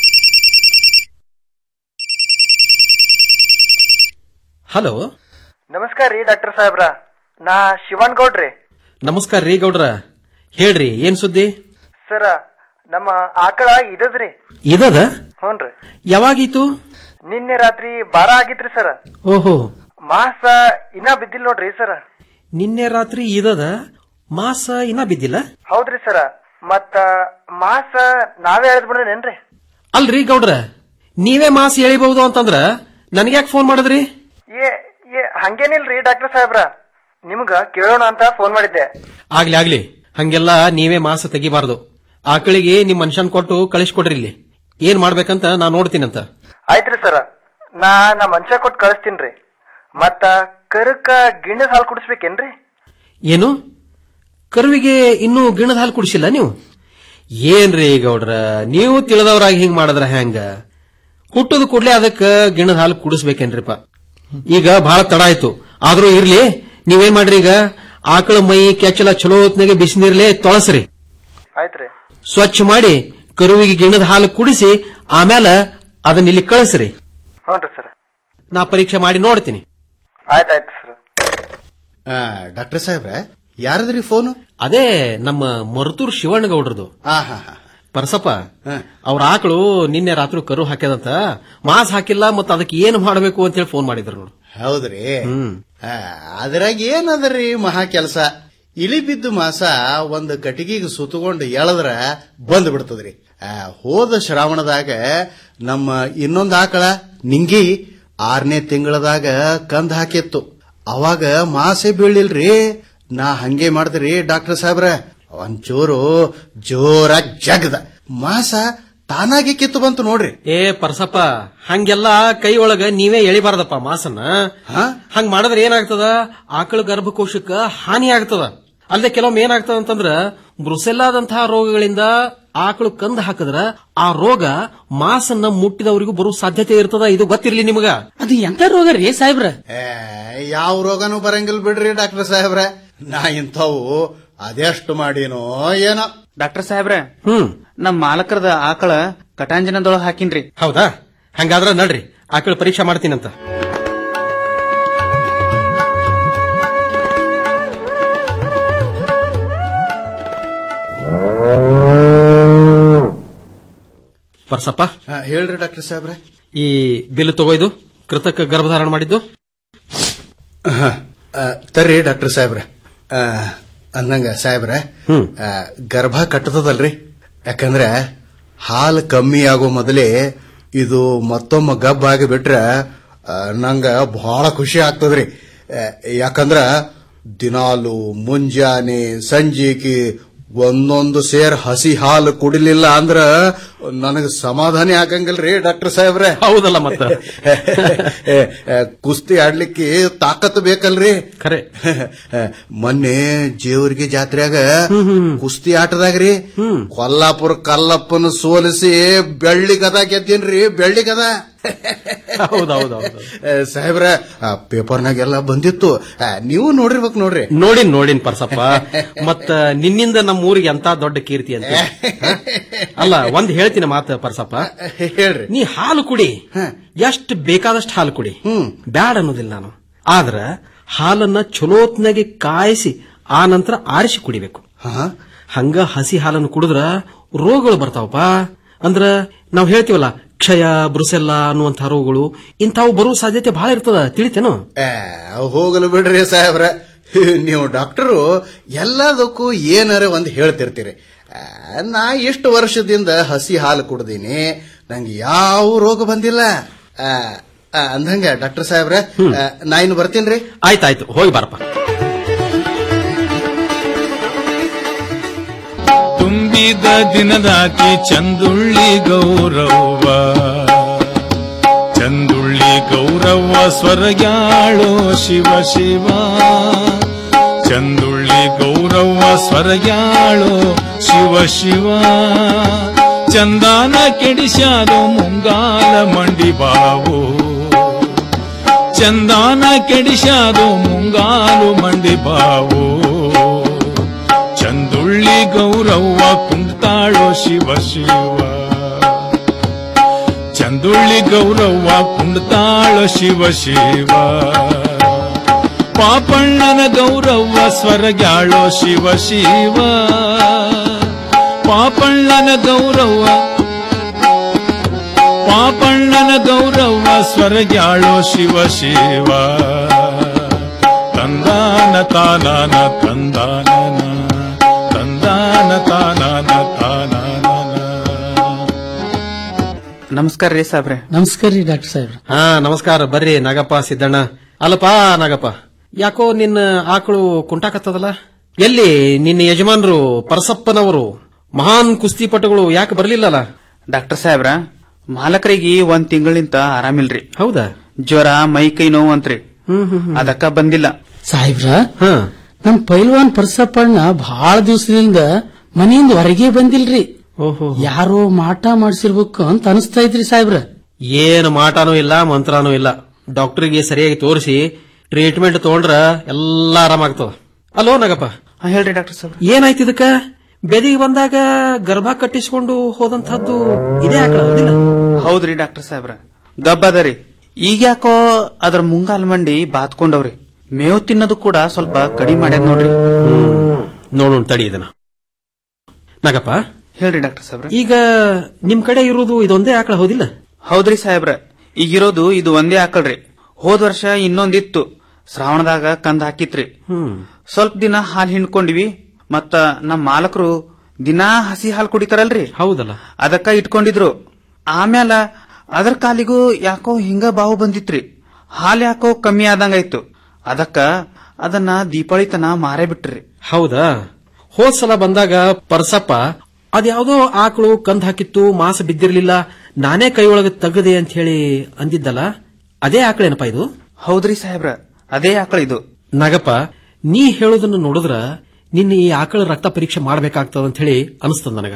[SPEAKER 12] ಹಲೋ
[SPEAKER 19] ನಮಸ್ಕಾರ ರೀ ಡಾಕ್ಟರ್ ಸಾಹೇಬ್ರ ನಾ ಶಿವನ್ ಗೌಡ್ರಿ
[SPEAKER 12] ನಮಸ್ಕಾರ ರೀ ಗೌಡ್ರ ಹೇಳ್ರಿ ಏನ್ ಸುದ್ದಿ
[SPEAKER 19] ಸರ ನಮ್ಮ ಆಕಳ ಇದದ್ರಿ
[SPEAKER 12] ಇದದ
[SPEAKER 19] ಹ್ಞೂನ್ರಿ
[SPEAKER 12] ಯಾವಾಗೀತು
[SPEAKER 19] ನಿನ್ನೆ ರಾತ್ರಿ ಬಾರ ಆಗಿತ್ರಿ ಸರ
[SPEAKER 12] ಓಹೋ
[SPEAKER 19] ಮಾಸ ಇನ್ನ ಬಿದ್ದಿಲ್ ನೋಡ್ರಿ ಸರ
[SPEAKER 12] ನಿನ್ನೆ ರಾತ್ರಿ ಇದದ ಮಾಸ ಇನ್ನ ಬಿದ್ದಿಲ್ಲ
[SPEAKER 19] ಹೌದ್ರಿ ಸರ ಮತ್ತ ಮಾಸ ನಾವೇ ಎಳೆದ್ ಬಿಡೋನೇನ್ರಿ
[SPEAKER 12] ಅಲ್ರಿ ಗೌಡ್ರ ನೀವೇ ಮಾಸ ಎಳಿಬಹುದು ಅಂತಂದ್ರ ನನ್ಗ್ಯಾಕ್ ಫೋನ್ ಮಾಡಿದ್ರಿ
[SPEAKER 19] ಏ ಏ ಹಂಗೇನಿಲ್ರಿ ಡಾಕ್ಟರ್ ಸಾಹೇಬ್ರ ನಿಮ್ಗ ಕೇಳೋಣ ಅಂತ ಫೋನ್ ಮಾಡಿದ್ದೆ
[SPEAKER 12] ಆಗ್ಲಿ ಆಗ್ಲಿ ಹಂಗೆಲ್ಲ ನೀವೇ ಮಾಸ ತೆಗಿಬಾರ್ದು ಆಕಳಿಗೆ ನಿಮ್ ಮನುಷ್ಯನ್ ಕೊಟ್ಟು ಕಳಿಸ್ಕೊಡ್ರಿ ಇಲ್ಲಿ ಏನ್ ಮಾಡ್ಬೇಕಂತ ನಾ ನೋಡ್ತೀನಂತ
[SPEAKER 19] ಆಯ್ತ್ರಿ ಸರ ನಾ ನಾ ಮನುಷ್ಯ ಕೊಟ್ಟು ಕಳಿಸ್ತೀನ್ರಿ ಮತ್ತ ಕರಕ್ಕ ಗಿಣ್ಣದ ಹಾಲು ಕುಡಿಸ್ಬೇಕೇನ್ರಿ
[SPEAKER 12] ಏನು ಕರುವಿಗೆ ಇನ್ನೂ ಗಿಣದ ಹಾಲು ಕುಡಿಸಿಲ್ಲ ನೀವು ಏನ್ರಿ ಗೌಡ್ರ ನೀವು ತಿಳಿದವರಾಗಿ ಹಿಂಗ್ ಮಾಡಿದ್ರ ಹೆಂಗ ಹುಟ್ಟದ ಕೂಡ್ಲೆ ಅದಕ್ಕ ಗಿಣದ ಹಾಲು ಕುಡಿಸ್ಬೇಕೇನ್ರಿಪ್ಪ ಈಗ ಬಹಳ ತಡ ಆಯ್ತು ಆದ್ರೂ ಇರ್ಲಿ ನೀವೇನ್ ಮಾಡ್ರಿ ಈಗ ಆಕಳ ಮೈ ಕೆಚ್ಚಲ ಚಲೋ ಹೊತ್ನಾಗೆ ಬಿಸಿ ನೀರ್ಲೆ ತೊಳಸ್ರಿ
[SPEAKER 19] ಆಯ್ತ್ರಿ
[SPEAKER 12] ಸ್ವಚ್ಛ ಮಾಡಿ ಕರುವಿಗೆ ಗಿಣದ ಹಾಲು ಕುಡಿಸಿ ಆಮೇಲೆ ಅದನ್ನ ಇಲ್ಲಿ ಕಳಿಸ್ರಿ
[SPEAKER 19] ಹ್ಞೂನ್ರಿ ಸರ್
[SPEAKER 12] ನಾ ಪರೀಕ್ಷೆ ಮಾಡಿ ನೋಡ್ತೀನಿ
[SPEAKER 19] ಆಯ್ತಾಯ್ತು ಸರ್
[SPEAKER 15] ಆ, ಡಾಕ್ಟರ್ ಸಾಹೇಬ್ರ ಯಾರದ್ರಿ ಫೋನು
[SPEAKER 12] ಅದೇ ನಮ್ಮ ಮರುತೂರ್ ಶಿವಣ್ಣಗೌಡ್ರದು
[SPEAKER 15] ಹಾ ಹಾ ಹಾ
[SPEAKER 12] ಪರಸಪ್ಪ ಅವ್ರ ಆಕಳು ನಿನ್ನೆ ರಾತ್ರಿ ಕರು ಹಾಕ್ಯದಂತ ಮಾಸ್ ಹಾಕಿಲ್ಲ ಮತ್ತ ಅದಕ್ಕೆ ಏನ್ ಮಾಡಬೇಕು ಅಂತ ಹೇಳಿ ಫೋನ್ ಮಾಡಿದ್ರು ನೋಡು
[SPEAKER 15] ಹೌದ್ರಿ
[SPEAKER 12] ಹ್ಮ್
[SPEAKER 15] ಆ, ಅದ್ರಾಗ ಏನದರಿ ಮಹಾ ಕೆಲಸ ಇಳಿ ಬಿದ್ದು ಮಾಸ ಒಂದು ಕಟಿಗಿಗೆ ಸುತ್ತಕೊಂಡು ಎಳದ್ರ ಬಂದ್ ಬಿಡ್ತದ್ರಿ ಆ, ಹೋದ ಶ್ರಾವಣದಾಗ ನಮ್ಮ ಇನ್ನೊಂದ್ ಆಕಳ ನಿಂಗಿ ಆರನೇ ತಿಂಗಳದಾಗ ಕಂದ್ ಹಾಕಿತ್ತು ಅವಾಗ ಮಾಸೆ ಬೀಳಿಲ್ರಿ ನಾ ಹಂಗೆ ಮಾಡಿದ್ರಿ ಡಾಕ್ಟರ್ ಸಾಹೇಬ್ರ ಒಂಚೂರು ಜೋರಾಗಿ ಜಗದ ಮಾಸ ತಾನಾಗೆ ಕಿತ್ತು ಬಂತು ನೋಡ್ರಿ
[SPEAKER 12] ಏ ಪರಸಪ್ಪ ಹಂಗೆಲ್ಲ ಕೈ ಒಳಗ ನೀವೇ ಎಳಿಬಾರ್ದಪ್ಪ ಮಾಸನ್ನ ಹಂಗ್ ಮಾಡಿದ್ರೆ ಏನಾಗ್ತದ ಆಕಳ ಗರ್ಭಕೋಶಕ್ಕ ಹಾನಿ ಆಗ್ತದ ಅಲ್ಲದೆ ಕೆಲವೊಮ್ಮೆ ಏನಾಗ್ತದ ಅಂತಂದ್ರ ಬ್ರುಸೆಲ್ಲಾದಂತಹ ರೋಗಗಳಿಂದ ಆಕಳು ಕಂದ ಹಾಕಿದ್ರ ಆ ರೋಗ ಮಾಸನ್ನ ಮುಟ್ಟಿದವರಿಗೂ ಬರೋ ಸಾಧ್ಯತೆ ಇರ್ತದ ಇದು ಗೊತ್ತಿರ್ಲಿ ನಿಮಗ
[SPEAKER 18] ಅದು ಎಂತ ರೋಗ ರೀ ಸಾಹೇಬ್ರ
[SPEAKER 15] ಯಾವ ರೋಗನೂ ಬರಂಗಿಲ್ಲ ಬಿಡ್ರಿ ಡಾಕ್ಟರ್ ಸಾಹೇಬ್ರೆ ನಾ ಇಂಥವು ಅದೆಷ್ಟು ಮಾಡೀನೋ ಏನೋ
[SPEAKER 16] ಡಾಕ್ಟರ್ ಸಾಹೇಬ್ರೆ
[SPEAKER 12] ಹ್ಮ್
[SPEAKER 16] ನಮ್ ಮಾಲಕರದ ಆಕಳ ಕಟಾಂಜನದೊಳಗ್ ಹಾಕಿನ್ರಿ
[SPEAKER 12] ಹೌದಾ ಹಂಗಾದ್ರ ನಡ್ರಿ ಆಕಳ ಪರೀಕ್ಷೆ ಮಾಡ್ತೀನಂತ ಪರ್ಸಪ್ಪ
[SPEAKER 15] ಹಾ, ಹೇಳ್ರಿ ಡಾಕ್ಟರ್ ಸಾಹೇಬ್ರೆ
[SPEAKER 12] ಈ ಬಿಲ್ ತಗೋಯ್ದು ಕೃತಕ ಗರ್ಭಧಾರಣ ಮಾಡಿದ್ದು
[SPEAKER 15] ಹಾ, ಆ, ತರ್ರಿ ಡಾಕ್ಟರ್ ಸಾಹೇಬ್ರೆ ಆ, ಅಂದಂಗ ಸಾಹೇಬ್ರೆ ಆ, ಗರ್ಭ ಕಟ್ಟತದಲ್ರಿ ಯಾಕಂದ್ರೆ ಹಾಲು ಕಮ್ಮಿ ಆಗೋ ಮೊದಲೇ ಇದು ಮತ್ತೊಮ್ಮೆ ಗಬ್ಬ ಆಗಿ ಬಿಟ್ರೆ ಆ, ನಂಗ ಬಹಳ ಖುಷಿ ಆಗ್ತದ್ರಿ ಆ, ಯಾಕಂದ್ರ ದಿನಾಲು ಮುಂಜಾನೆ ಸಂಜೆಗೆ ಒಂದೊಂದು ಸೇರ್ ಹಸಿ ಹಾಲು ಕುಡಿಲಿಲ್ಲ ಅಂದ್ರ ನನಗ ಸಮಾಧಾನ ಆಗಂಗಿಲ್ರಿ ಡಾಕ್ಟರ್ ಸಾಹೇಬ್ರೆ
[SPEAKER 12] ಹೌದಲ್ಲ ಮತ್ತ
[SPEAKER 15] ಏ, ಏ, ಕುಸ್ತಿ ಆಡ್ಲಿಕ್ಕೆ ತಾಕತ್ ಬೇಕಲ್ರಿ
[SPEAKER 12] ಖರೆ
[SPEAKER 15] ಮೊನ್ನೆ ಜೇವರ್ಗಿ ಜಾತ್ರೆಯಾಗ ಕುಸ್ತಿ ಆಟದಾಗ್ರಿ ಕೊಲ್ಲಾಪುರ ಕಲ್ಲಪ್ಪನ ಸೋಲಿಸಿ ಬೆಳ್ಳಿ ಗದ ಗೆದ್ದೀನ್ರಿ ಬೆಳ್ಳಿ ಗದ
[SPEAKER 12] ಹೌದೌದು
[SPEAKER 15] ಏ, ಸಾಹೇಬ್ರ ಆ, ಪೇಪರ್ನಾಗೆಲ್ಲ ಬಂದಿತ್ತು ಆ, ನೀವು ನೋಡಿರ್ಬೇಕು ನೋಡ್ರಿ
[SPEAKER 12] ನೋಡಿನ್ ನೋಡಿನ್ ಪರ್ಸಪ್ಪ ಮತ್ತ ನಿನ್ನಿಂದ ನಮ್ಮ ಊರಿಗೆ ಎಂತ ದೊಡ್ಡ ಕೀರ್ತಿ ಅಂತ ಹ? ಅಲ್ಲ ಒಂದ್ ಹೇಳ್ತೀನಿ ಮಾತ ಪರ್ಸಪ್ಪ
[SPEAKER 15] ಹೇಳ್ರಿ
[SPEAKER 12] ನೀ ಹಾಲು ಕುಡಿ ಎಷ್ಟು ಬೇಕಾದಷ್ಟು ಹಾಲು ಕುಡಿ ಬ್ಯಾಡ ಅನ್ನೋದಿಲ್ಲ ನಾನು ಆದ್ರ ಹಾಲನ್ನ ಚಲೋತ್ನಾಗೆ ಕಾಯಿಸಿ ಆ ನಂತರ ಆರಿಸಿ ಕುಡಿಬೇಕು ಹಂಗ ಹಸಿ ಹಾಲನ್ನು ಕುಡಿದ್ರ ರೋಗಗಳು ಬರ್ತಾವಪ್ಪ ಅಂದ್ರ ನಾವ್ ಹೇಳ್ತೀವಲ್ಲ ಕ್ಷಯ ಬ್ರುಸೆಲ್ಲ ಅನ್ನುವಂಥ ರೋಗಗಳು ಇಂಥವು ಬರುವ ಸಾಧ್ಯತೆ ಬಹಳ ಇರ್ತದ ತಿಳಿತೇನು
[SPEAKER 15] ಏ, ಹೋಗಲು ಬಿಡ್ರಿ ಸಾಹೇಬ್ರ ನೀವು ಡಾಕ್ಟರು ಎಲ್ಲದಕ್ಕೂ ಏನಾರ ಒಂದು ಹೇಳ್ತಿರ್ತೀರಿ ಆ, ನಾ ಇಷ್ಟು ವರ್ಷದಿಂದ ಹಸಿ ಹಾಲು ಕುಡ್ದೀನಿ ನಂಗೆ ಯಾವ ರೋಗ ಬಂದಿಲ್ಲ ಆ, ಆ, ಅಂದಂಗ ಡಾಕ್ಟರ್ ಸಾಹೇಬ್ರ ಆ, ನಾ ಇನ್ನು ಬರ್ತೀನ್ರಿ
[SPEAKER 12] ಆಯ್ತಾಯ್ತು ಹೋಗಿ ಬಾರಪ್ಪ
[SPEAKER 14] ತುಂಬಿದ ದಿನದಾಕಿ ಚಂದುಳ್ಳಿ ಗೌರವ್ವ ಚಂದುಳ್ಳಿ ಗೌರವ್ವ ಸ್ವರ್ಗ್ಯಾಳೋ ಶಿವ ಶಿವ ಚಂದುಳ್ಳಿ ಗೌರವ್ವ ಸ್ವರ್ಗ್ಯಾಳೋ ಶಿವ ಶಿವ ಚಂದಾನ ಕೆಡಿಸ್ಯಾದೋ ಮುಂಗಾಲ ಮಂಡಿ ಬಾವು ಚಂದಾನ ಕೆಡಿಸ್ಯಾದೋ ಮುಂಗಾಲು ಮಂಡಿ ಬಾವು ಚಂದುಳ್ಳಿ ಗೌರವ್ವ ಕುಂತಾಳೋ ಶಿವ ಶಿವ ಚಂದುಳ್ಳಿ ಗೌರವ್ವ ಕುಂತಾಳೋ ಶಿವ ಶಿವ ಪಾಪಣ್ಣನ ಗೌರವ್ವ ಸ್ವರ್ಗ್ಯಾಳೋ ಶಿವ ಶಿವ ಪಾಪಣ್ಣನ ಗೌರವ್ವ ಪಾಪಣ್ಣನ ಗೌರವ್ವ ಸ್ವರ್ಗ್ಯಾಳೋ ಶಿವ ಶಿವ ತಂದಾನ ತಾನಾನ ತಂದಾನನ ತಂದಾನ ತಾನಾನ ತಾನಾನ
[SPEAKER 16] ನಮಸ್ಕಾರ ರೀ ಸಾಬ್ರೆ
[SPEAKER 18] ನಮಸ್ಕಾರ ರೀ ಡಾಕ್ಟರ್ ಸಾಹೇಬ್ರ
[SPEAKER 12] ಹಾ ನಮಸ್ಕಾರ ಬರ್ರಿ ನಾಗಪ್ಪ ಸಿದ್ದಣ್ಣ ಅಲ್ಲಪ್ಪ ನಾಗಪ್ಪ ಯಾಕೋ ನಿನ್ನ ಆಕಳು ಕುಂಟಾಕತ್ತದಲ್ಲ ಎಲ್ಲಿ ನಿನ್ನ ಯಜಮಾನರು ಪರಸಪ್ಪನವರು ಮಹಾನ್ ಕುಸ್ತಿಪಟುಗಳು ಯಾಕೆ ಬರ್ಲಿಲ್ಲಲ್ಲ
[SPEAKER 16] ಡಾಕ್ಟರ್ ಸಾಹೇಬ್ರ ಮಾಲಕರಿಗೆ ಒಂದ್ ತಿಂಗಳಿಂದ ಆರಾಮಿಲ್ರಿ
[SPEAKER 12] ಹೌದಾ
[SPEAKER 16] ಜ್ವರ ಮೈ ಕೈ ನೋವು ಅಂತ್ರಿ ಅದಕ್ಕ ಬಂದಿಲ್ಲ
[SPEAKER 18] ಸಾಹೇಬ್ರ ನಮ್ ಪೈಲ್ವಾನ್ ಪರ್ಸಪ್ಪಣ್ಣ ಬಹಳ ದಿವಸದಿಂದ ಮನೆಯಿಂದ ಹೊರಗೆ ಬಂದಿಲ್ರಿ
[SPEAKER 12] ಓಹೋ
[SPEAKER 18] ಯಾರೋ ಮಾಟ ಮಾಡ್ಸಿರ್ಬೇಕು ಅಂತ ಅನಿಸ್ತಾ ಇದ್ರಿ ಸಾಹೇಬ್ರ
[SPEAKER 12] ಏನು ಮಾಟನೂ ಇಲ್ಲ ಮಂತ್ರನೂ ಇಲ್ಲ ಡಾಕ್ಟರ್ಗೆ ಸರಿಯಾಗಿ ತೋರಿಸಿ ಟ್ರೀಟ್ಮೆಂಟ್ ತಗೊಂಡ್ರ ಎಲ್ಲ ಆರಾಮಾಗ್ತದ ಅಲೋ ನಾಗಪ್ಪ
[SPEAKER 16] ಹೇಳ್ರಿ ಡಾಕ್ಟರ್ ಸಾಹೇಬ್ರ
[SPEAKER 12] ಏನಾಯ್ತು ಇದಕ್ಕ ಬೆದಿಗೆ ಬಂದಾಗ ಗರ್ಭ ಕಟ್ಟಿಸಿಕೊಂಡು ಹೋದಂತಹದ್ದು ಇದೇ ಆಕಳ ಹೌದಿಲ್ಲ
[SPEAKER 16] ಹೌದ್ರಿ ಡಾಕ್ಟರ್ ಸಾಹೇಬ್ರ ಗಬ್ಬದರಿ ಈಗ ಯಾಕೋ ಅದ್ರ ಮುಂಗಾಲ್ ಮಂಡಿ ಬಾತ್ಕೊಂಡವ್ರಿ ಮೇವು ತಿನ್ನೋದು ಕೂಡ ಸ್ವಲ್ಪ ಕಡಿಮೆ ಮಾಡ್ಯಾದ ನೋಡ್ರಿ
[SPEAKER 12] ನೋಡೋಣ ತಡಿ ಇದನ್ನ ನಾಗಪ್ಪ
[SPEAKER 16] ಹೇಳ್ರಿ ಡಾಕ್ಟರ್ ಸಾಹೇಬ್ರ
[SPEAKER 12] ಈಗ ನಿಮ್ ಕಡೆ ಇರುವುದು ಇದೊಂದೇ ಆಕಳ ಹೌದಿಲ್ಲ
[SPEAKER 16] ಹೌದ್ರಿ ಸಾಹೇಬ್ರ ಈಗಿರೋದು ಇದು ಒಂದೇ ಆಕಳ್ರಿ ಹೋದ್ ವರ್ಷ ಇನ್ನೊಂದಿತ್ತು ಶ್ರಾವಣದಾಗ ಕಂದ್ ಹಾಕಿತ್ರಿ
[SPEAKER 12] ಹ್ಮ್
[SPEAKER 16] ಸ್ವಲ್ಪ ದಿನ ಹಾಲ್ ಹಿಂಡ್ಕೊಂಡಿವಿ ಮತ್ತ ನಮ್ ಮಾಲಕರು ದಿನಾ ಹಸಿ ಹಾಲ್ ಕುಡಿತಾರಲ್ರಿ
[SPEAKER 12] ಹೌದಲ್ಲ
[SPEAKER 16] ಅದಕ್ಕ ಇಟ್ಕೊಂಡಿದ್ರು ಆಮ್ಯಾಲ ಅದರ ಕಾಲಿಗೂ ಯಾಕೋ ಹಿಂಗ ಬಾವು ಬಂದಿತ್ರಿ ಹಾಲ್ ಯಾಕೋ ಕಮ್ಮಿ ಆದಂಗಾಯ್ತು ಅದಕ್ಕ ಅದನ್ನ ದೀಪಾವಳಿ ತನ ಮಾರೇ ಬಿಟ್ರಿ
[SPEAKER 12] ಹೌದಾ ಹೋದ್ ಸಲ ಬಂದಾಗ ಪರ್ಸಪ್ಪ ಅದ್ಯಾವುದೋ ಆಕಳು ಕಂದ್ ಹಾಕಿತ್ತು ಮಾಸ ಬಿದ್ದಿರ್ಲಿಲ್ಲ ನಾನೇ ಕೈ ಒಳಗೆ ತೆಗದೆ ಅಂತ ಹೇಳಿ ಅಂದಿದ್ದಲ್ಲ ಅದೇ ಆಕಳೇನಪ್ಪ ಇದು
[SPEAKER 16] ಹೌದ್ರಿ ಸಾಹೇಬ್ರ ಅದೇ ಆಕಳ ಇದು
[SPEAKER 12] ನಾಗಪ್ಪ ನೀ ಹೇಳೋದನ್ನ ನೋಡಿದ್ರ ನಿನ್ನ ಈ ಆಕಳ ರಕ್ತ ಪರೀಕ್ಷೆ ಮಾಡ್ಬೇಕಾಗ್ತದ ಅಂತ ಹೇಳಿ ಅನಿಸ್ತದ ನನಗ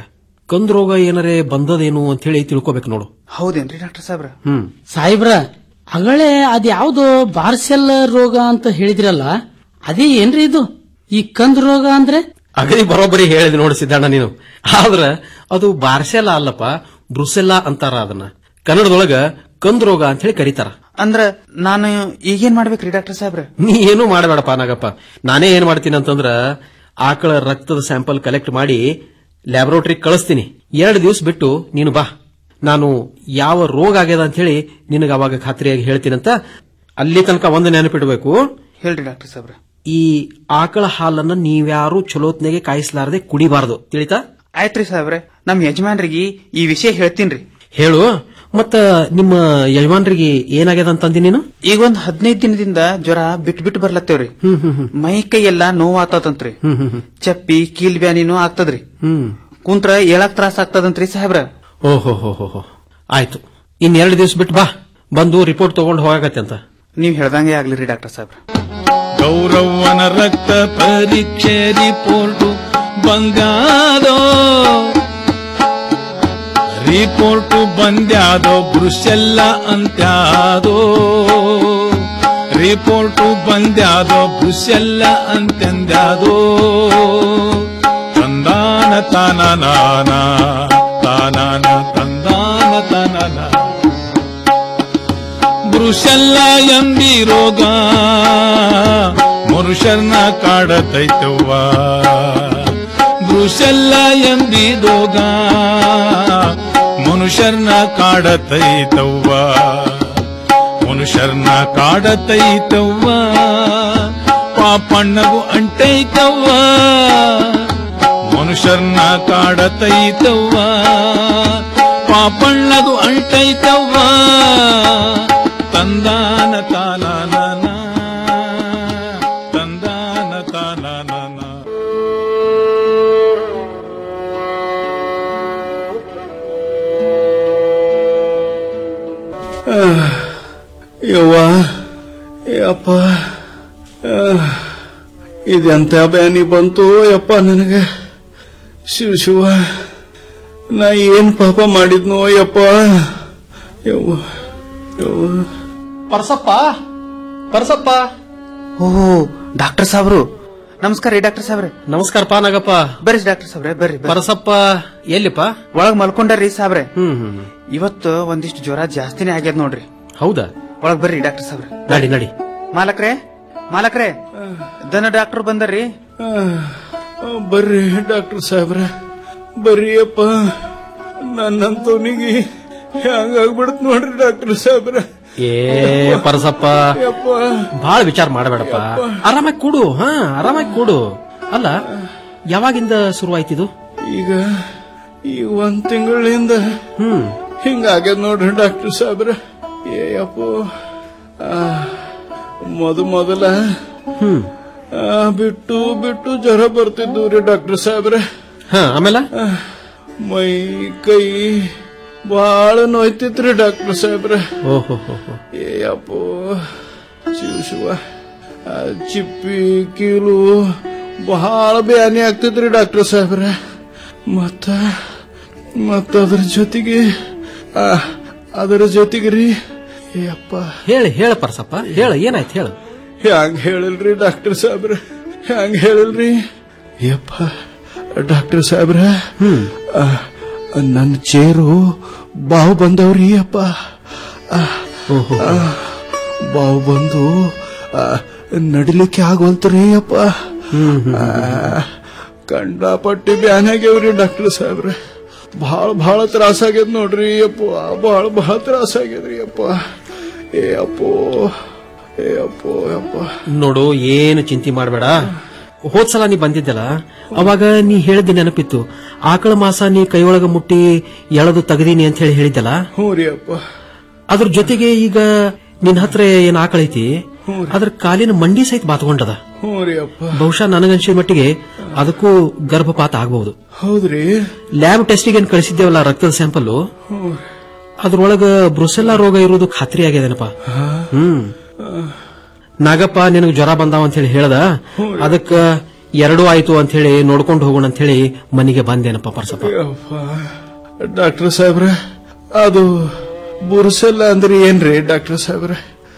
[SPEAKER 12] ಕಂದ್ ರೋಗ ಏನಾರೇ ಬಂದದೇನು ಅಂತ ಹೇಳಿ ತಿಳ್ಕೊಬೇಕು ನೋಡು
[SPEAKER 16] ಹೌದೇನ್ರಿ ಡಾಕ್ಟರ್ ಸಾಹೇಬ್ರ
[SPEAKER 12] ಹ್ಮ್
[SPEAKER 18] ಸಾಹೇಬ್ರ ಅಗಳೇ ಅದ್ಯಾವ್ದೋ ಬಾರ್ಸೆಲ್ ರೋಗ ಅಂತ ಹೇಳಿದ್ರಲ್ಲ ಅದೇ ಏನ್ರಿ ಇದು ಈ ಕಂದ್ ರೋಗ ಅಂದ್ರೆ
[SPEAKER 12] ಅಗದಿ ಬರೋಬ್ಬರಿ ಹೇಳಿದ್ ನೋಡಿ ಸಿದ್ದಣ್ಣ ನೀನು ಆದ್ರ ಅದು ಬಾರ್ಸೆಲ್ಲ ಅಲ್ಲಪ್ಪ ಬ್ರುಸೆಲ್ಲಾ ಅಂತಾರ ಅದನ್ನ ಕನ್ನಡದೊಳಗ ಕಂದ್ ರೋಗ ಅಂತ ಹೇಳಿ ಕರೀತಾರ
[SPEAKER 16] ಅಂದ್ರ ನಾನು ಈಗೇನ್ ಮಾಡ್ಬೇಕ್ರಿ ಡಾಕ್ಟರ್ ಸಾಹೇಬ್ರ
[SPEAKER 12] ನೀ ಏನು ಮಾಡಬೇಡಪ್ಪ ನಾಗಪ್ಪ ನಾನೇ ಏನ್ ಮಾಡ್ತೀನಿ ಅಂತಂದ್ರ ಆಕಳ ರಕ್ತದ ಸ್ಯಾಂಪಲ್ ಕಲೆಕ್ಟ್ ಮಾಡಿ ಲ್ಯಾಬೊರೇಟರಿ ಕಳಿಸ್ತೀನಿ ಎರಡು ದಿವಸ ಬಿಟ್ಟು ನೀನು ಬಾ ನಾನು ಯಾವ ರೋಗ ಆಗ್ಯದ ಅಂತ ಹೇಳಿ ನಿನಗೆ ಅವಾಗ ಖಾತ್ರಿಯಾಗಿ ಹೇಳ್ತೀನಂತ ಅಲ್ಲಿ ತನಕ ಒಂದು ನೆನಪಿಡಬೇಕು
[SPEAKER 16] ಹೇಳ್ರಿ ಡಾಕ್ಟರ್ ಸಾಹೇಬ್ರ
[SPEAKER 12] ಈ ಆಕಳ ಹಾಲನ್ನ ನೀವ್ಯಾರು ಚಲೋತ್ನೆಗೆ ಕಾಯಿಸಲಾರದೆ ಕುಡಿಬಾರದು ತಿಳಿತಾ
[SPEAKER 16] ಆಯ್ತ್ರಿ ಸಾಹೇಬ್ರೆ ನಮ್ ಯಜಮಾನ್ರಿಗೆ ಈ ವಿಷಯ ಹೇಳ್ತೀನ್ರಿ
[SPEAKER 12] ಹೇಳು ಮತ್ತ ನಿಮ್ಮ ಯಜಮಾನ್ರಿಗೆ ಏನಾಗ್ಯದ ಅಂತಂದಿ ನೀನು
[SPEAKER 16] ಈಗ ಒಂದ್ ಹದಿನೈದು ದಿನದಿಂದ ಜ್ವರ ಬಿಟ್ ಬಿಟ್ಟು ಬರ್ಲತ್ತೇವ್ರಿ ಮೈ ಕೈ ಎಲ್ಲಾ ನೋವು ಆತದಂತ್ರಿ ಚಪ್ಪಿ ಕೀಲ್ ಬ್ಯಾನಿನೂ ಆಗ್ತದ್ರಿ ಕುಂತ್ರ ಏಳಕ್ ತ್ರಾಸ ಆಗ್ತದಂತ್ರಿ ಸಾಹೇಬ್ರ
[SPEAKER 12] ಓಹೋ ಹೋ ಹೋ ಹೋ ಆಯ್ತು ಇನ್ ಎರಡು ದಿವಸ ಬಿಟ್ಟು ಬಾ ಬಂದು ರಿಪೋರ್ಟ್ ತಗೊಂಡು ಹೋಗಾಕತ್ತೆ ಅಂತ
[SPEAKER 16] ನೀವ್ ಹೇಳ್ದಂಗೆ ಆಗ್ಲಿರಿ ಡಾಕ್ಟರ್ ಸಾಹೇಬ್ರ
[SPEAKER 14] ಗೌರವನ ರಕ್ತ ಪರೀಕ್ಷೆ ರಿಪೋರ್ಟು ಬಂದ್ಯಾದೋ ರಿಪೋರ್ಟು ಬಂದ್ಯಾದೋ ಬ್ರುಸೆಲ್ಲ ಅಂತ್ಯಾದೋ ರಿಪೋರ್ಟು ಬಂದ್ಯಾದೋ ಬ್ರುಸೆಲ್ಲ ಅಂತಂದ್ಯಾದೋ ತಂದಾನ ತಾನ ನಾನ ತಾನಾನ ತಂದಾನ ತನನ ಬ್ರುಸೆಲ್ಲ ಎಂಬಿ ರೋಗ ಮನುಷ್ಯರ್ನ ಕಾಡತೈತವ್ವ ಬ್ರುಸೆಲ್ಲ ಎಂಬಿದೋಗ ಮನುಷ್ಯರ್ನ ಕಾಡತೈತವ್ವ ಮನುಷ್ಯರ್ನ ಕಾಡತೈತವ್ವ ಪಾಪಣ್ಣಗೂ ಅಂಟೈತವ್ವ ಮನುಷ್ಯರ್ನ ಕಾಡತೈತವ್ವ ಪಾಪಣ್ಣಗೂ ಅಂಟೈತವ್ವ ತಂದಾನ ತಾನ ತಂದಾನ ತಾನ
[SPEAKER 15] ಯವ್ವ ಯಪ್ಪ ಇದೆಂತ ಬ್ಯಾನಿ ಬಂತು ಯಪ್ಪ ನನಗೆ ಶಿವ ಶಿವ ನಾ ಏನ್ ಪಾಪ ಮಾಡಿದ್ನೋ ಯಪ್ಪ ಯವ್ವ ಯವ್ವ
[SPEAKER 12] ಪರ್ಸಪ್ಪ ಪರ್ಸಪ್ಪ
[SPEAKER 16] ಓಹೋ ಡಾಕ್ಟರ್ ಸಾಹೇಬ್ರು ನಮಸ್ಕಾರ ರೀ ಡಾಕ್ಟರ್ ಸಾಹೇಬ್ರೆ
[SPEAKER 12] ನಮಸ್ಕಾರಪ್ಪ ನಾಗಪ್ಪ
[SPEAKER 16] ಬರ್ರಿ ಡಾಕ್ಟರ್ ಸಾಹೇಬ್ರೆ ಬರ್ರಿ ಬರ್ರಿ.
[SPEAKER 12] ಪರಸಪ್ಪ ಎಲ್ಲಿಪ್ಪ
[SPEAKER 16] ಒಳಗ್ ಮಲ್ಕೊಂಡಾರ್ರಿ ಸಾಹೇಬ್ರೆ
[SPEAKER 12] ಹ್ಮ್ ಹ್ಮ್
[SPEAKER 16] ಇವತ್ತು ಒಂದಿಷ್ಟು ಜ್ವರ ಜಾಸ್ತಿನೇ ಆಗ್ಯದ ನೋಡ್ರಿ
[SPEAKER 12] ಹೌದಾ
[SPEAKER 16] ಒಳಗ್ ಬರ್ರಿ ಡಾಕ್ಟರ್ ಸಾಹೇಬ್ರೆ
[SPEAKER 12] ನಡಿ ನಡಿ
[SPEAKER 16] ಮಾಲಕ್ರೆ ಮಾಲಕ್ರೆ ದನ ಡಾಕ್ಟರ್ ಬಂದರ್ರಿ
[SPEAKER 15] ಬರ್ರಿ ಡಾಕ್ಟರ್ ಸಾಹೇಬ್ರ ಬರ್ರಿ ಅಪ್ಪ ನನ್ನಂತವನಿಗೆ ಹ್ಯಾಂಗಾಗ್ಬಿಡತ್ ನೋಡ್ರಿ ಡಾಕ್ಟರ್ ಸಾಹೇಬ್ರ
[SPEAKER 12] ಏ ಪರಸಪ್ಪ
[SPEAKER 15] ಯಪ್ಪ
[SPEAKER 12] ಬಾಳ ವಿಚಾರ ಮಾಡಬೇಡಪ್ಪ ಆರಾಮಾಗಿ ಕೂಡು ಹಾ ಆರಾಮಾಗಿ ಕೂಡು ಅಲ್ಲ ಯಾವಾಗಿಂದ ಶುರುವಾಯ್ತಿದು
[SPEAKER 15] ಈಗ ಈ ಒಂದ್ ತಿಂಗಳಿಂದ
[SPEAKER 12] ಹ್ಮ್
[SPEAKER 15] ಹಿಂಗಾಗ್ಯದ ನೋಡ್ರಿ ಡಾಕ್ಟರ್ ಸಾಹೇಬ್ರ ಏ ಅಪ್ಪೋ ಆ, ಮೊದ ಮೊದಲ
[SPEAKER 12] ಹ್ಮ್
[SPEAKER 15] ಆ, ಬಿಟ್ಟು ಬಿಟ್ಟು ಜ್ವರ ಬರ್ತಿದ್ವು ರೀ ಡಾಕ್ಟರ್ ಸಾಹೇಬ್ರ
[SPEAKER 12] ಹಾ ಆಮೇಲೆ
[SPEAKER 15] ಮೈ ಕೈ ಬಾಳ ನೋಯ್ತಿತ್ರಿ ಡಾಕ್ಟರ್ ಸಾಹೇಬ್ರ
[SPEAKER 12] ಓಹೋ ಹೋ ಹೋ.
[SPEAKER 15] ಏ ಅಪ್ಪೋ ಶಿವ ಶಿವ ಆ, ಚಿಪ್ಪಿ ಕೀಲು ಬಹಳ ಬ್ಯಾನಿ ಆಗ್ತಿದ್ರಿ ಡಾಕ್ಟರ್ ಸಾಹೇಬ್ರ ಮತ್ತ ಮತ್ತ ಅದ್ರ ಜೊತೆಗೆ ಆ, ಅದರ ಜೊತೆಗೆ ರೀ ಏ ಅಪ್ಪ
[SPEAKER 12] ಹೇಳಿ ಹೇಳ ಪರಸಪ್ಪ ಹೇಳ ಏನಾಯ್ತು ಹೇಳು
[SPEAKER 15] ಹ್ಯಾಂಗ ಹೇಳಿಲ್ರಿ ಡಾಕ್ಟರ್ ಸಾಹೇಬ್ರ ಹ್ಯಾಂಗ ಹೇಳಿಲ್ರಿ ಯಪ್ಪ ಡಾಕ್ಟರ್ ಸಾಹೇಬ್ರ ಆ, ನನ್ನ ಚೇರು ಬಾವು ಬಂದವ್ರಿ ಅಪ್ಪ ಆ, ಆ, ಬಾವು ಬಂದು ಆ, ನಡಿಲಿಕ್ಕೆ ಆಗೋಲ್ತ್ರಿ ಅಪ್ಪ ಆ, ಕಂಡಾಪಟ್ಟಿ ಬ್ಯಾನ್ ಆಗ್ಯಾವ್ರಿ ಡಾಕ್ಟರ್ ಸಾಹೇಬ್ರ ಬಹಳ ಬಹಳ ತ್ರಾಸ ಆಗ್ಯದ ನೋಡ್ರಿ ಅಪ್ಪ ಬಹಳ ಬಹಳ ತ್ರಾಸ ಆಗ್ಯದ್ರಿ ಅಪ್ಪ ಏ ಅಪ್ಪೋ ಏ ಅಪ್ಪೋ ಅಪ್ಪ
[SPEAKER 12] ನೋಡು ಏನು ಚಿಂತೆ ಮಾಡಬೇಡ ಹೋದ್ಸಲ ನೀ ಬಂದಿದ್ದಲ್ಲ ಅವಾಗ ನೀ ಹೇಳಿದ ನೆನಪಿತ್ತು ಆಕಳ ಮಾಸ ನೀ ಕೈಯೊಳಗ ಮುಟ್ಟಿ ಎಳೆದು ತೆಗದೀನಿ ಅಂತ ಹೇಳಿ ಹೇಳಿದ್ದಲ್ಲ
[SPEAKER 15] ಹ್ಞೂ ರೀ ಅಪ್ಪ
[SPEAKER 12] ಅದ್ರ ಜೊತೆಗೆ ಈಗ ನಿನ್ ಹತ್ರ ಏನ್ ಆಕಳ ಐತಿ ಅದ್ರ ಕಾಲಿನ ಮಂಡಿ ಸಹಿತ ಬಾತ್ಕೊಂಡದ
[SPEAKER 15] ಹ್ಞೂ ರೀ ಅಪ್ಪ
[SPEAKER 12] ಬಹುಶಃ ನನಗನ್ಸಿದ ಮಟ್ಟಿಗೆ ಅದಕ್ಕೂ ಗರ್ಭಪಾತ ಆಗಬಹುದು
[SPEAKER 15] ಹೌದ್ರಿ
[SPEAKER 12] ಲ್ಯಾಬ್ ಟೆಸ್ಟಿಗೆ ಏನ್ ಕಳಿಸಿದ್ದೇವಲ್ಲ ರಕ್ತದ ಸ್ಯಾಂಪಲ್
[SPEAKER 15] ಹ್ಞೂ
[SPEAKER 12] ಅದ್ರೊಳಗ ಬ್ರುಸೆಲ್ಲಾ ರೋಗ ಇರೋದು ಖಾತ್ರಿ ಆಗ್ಯದೇನಪ್ಪ ಹ್ಮ್ ನಾಗಪ್ಪ ನಿನಗೆ ಜ್ವರ ಬಂದಾವ ಅಂತ ಹೇಳಿ ಹೇಳ್ದ ಅದಕ್ಕ ಎರಡೂ ಆಯ್ತು ಅಂತ ಹೇಳಿ ನೋಡ್ಕೊಂಡು ಹೋಗೋಣ ಅಂತ ಹೇಳಿ ಮನೆಗೆ ಬಂದೇನಪ್ಪ ಪರಸಪ್ಪ
[SPEAKER 15] ಡಾಕ್ಟರ್ ಸಾಹೇಬ್ರ ಅದು ಬುರುಸೆಲ್ಲ ಅಂದ್ರೆ ಏನ್ರಿ ಡಾಕ್ಟರ್ ಸಾಹೇಬ್ರ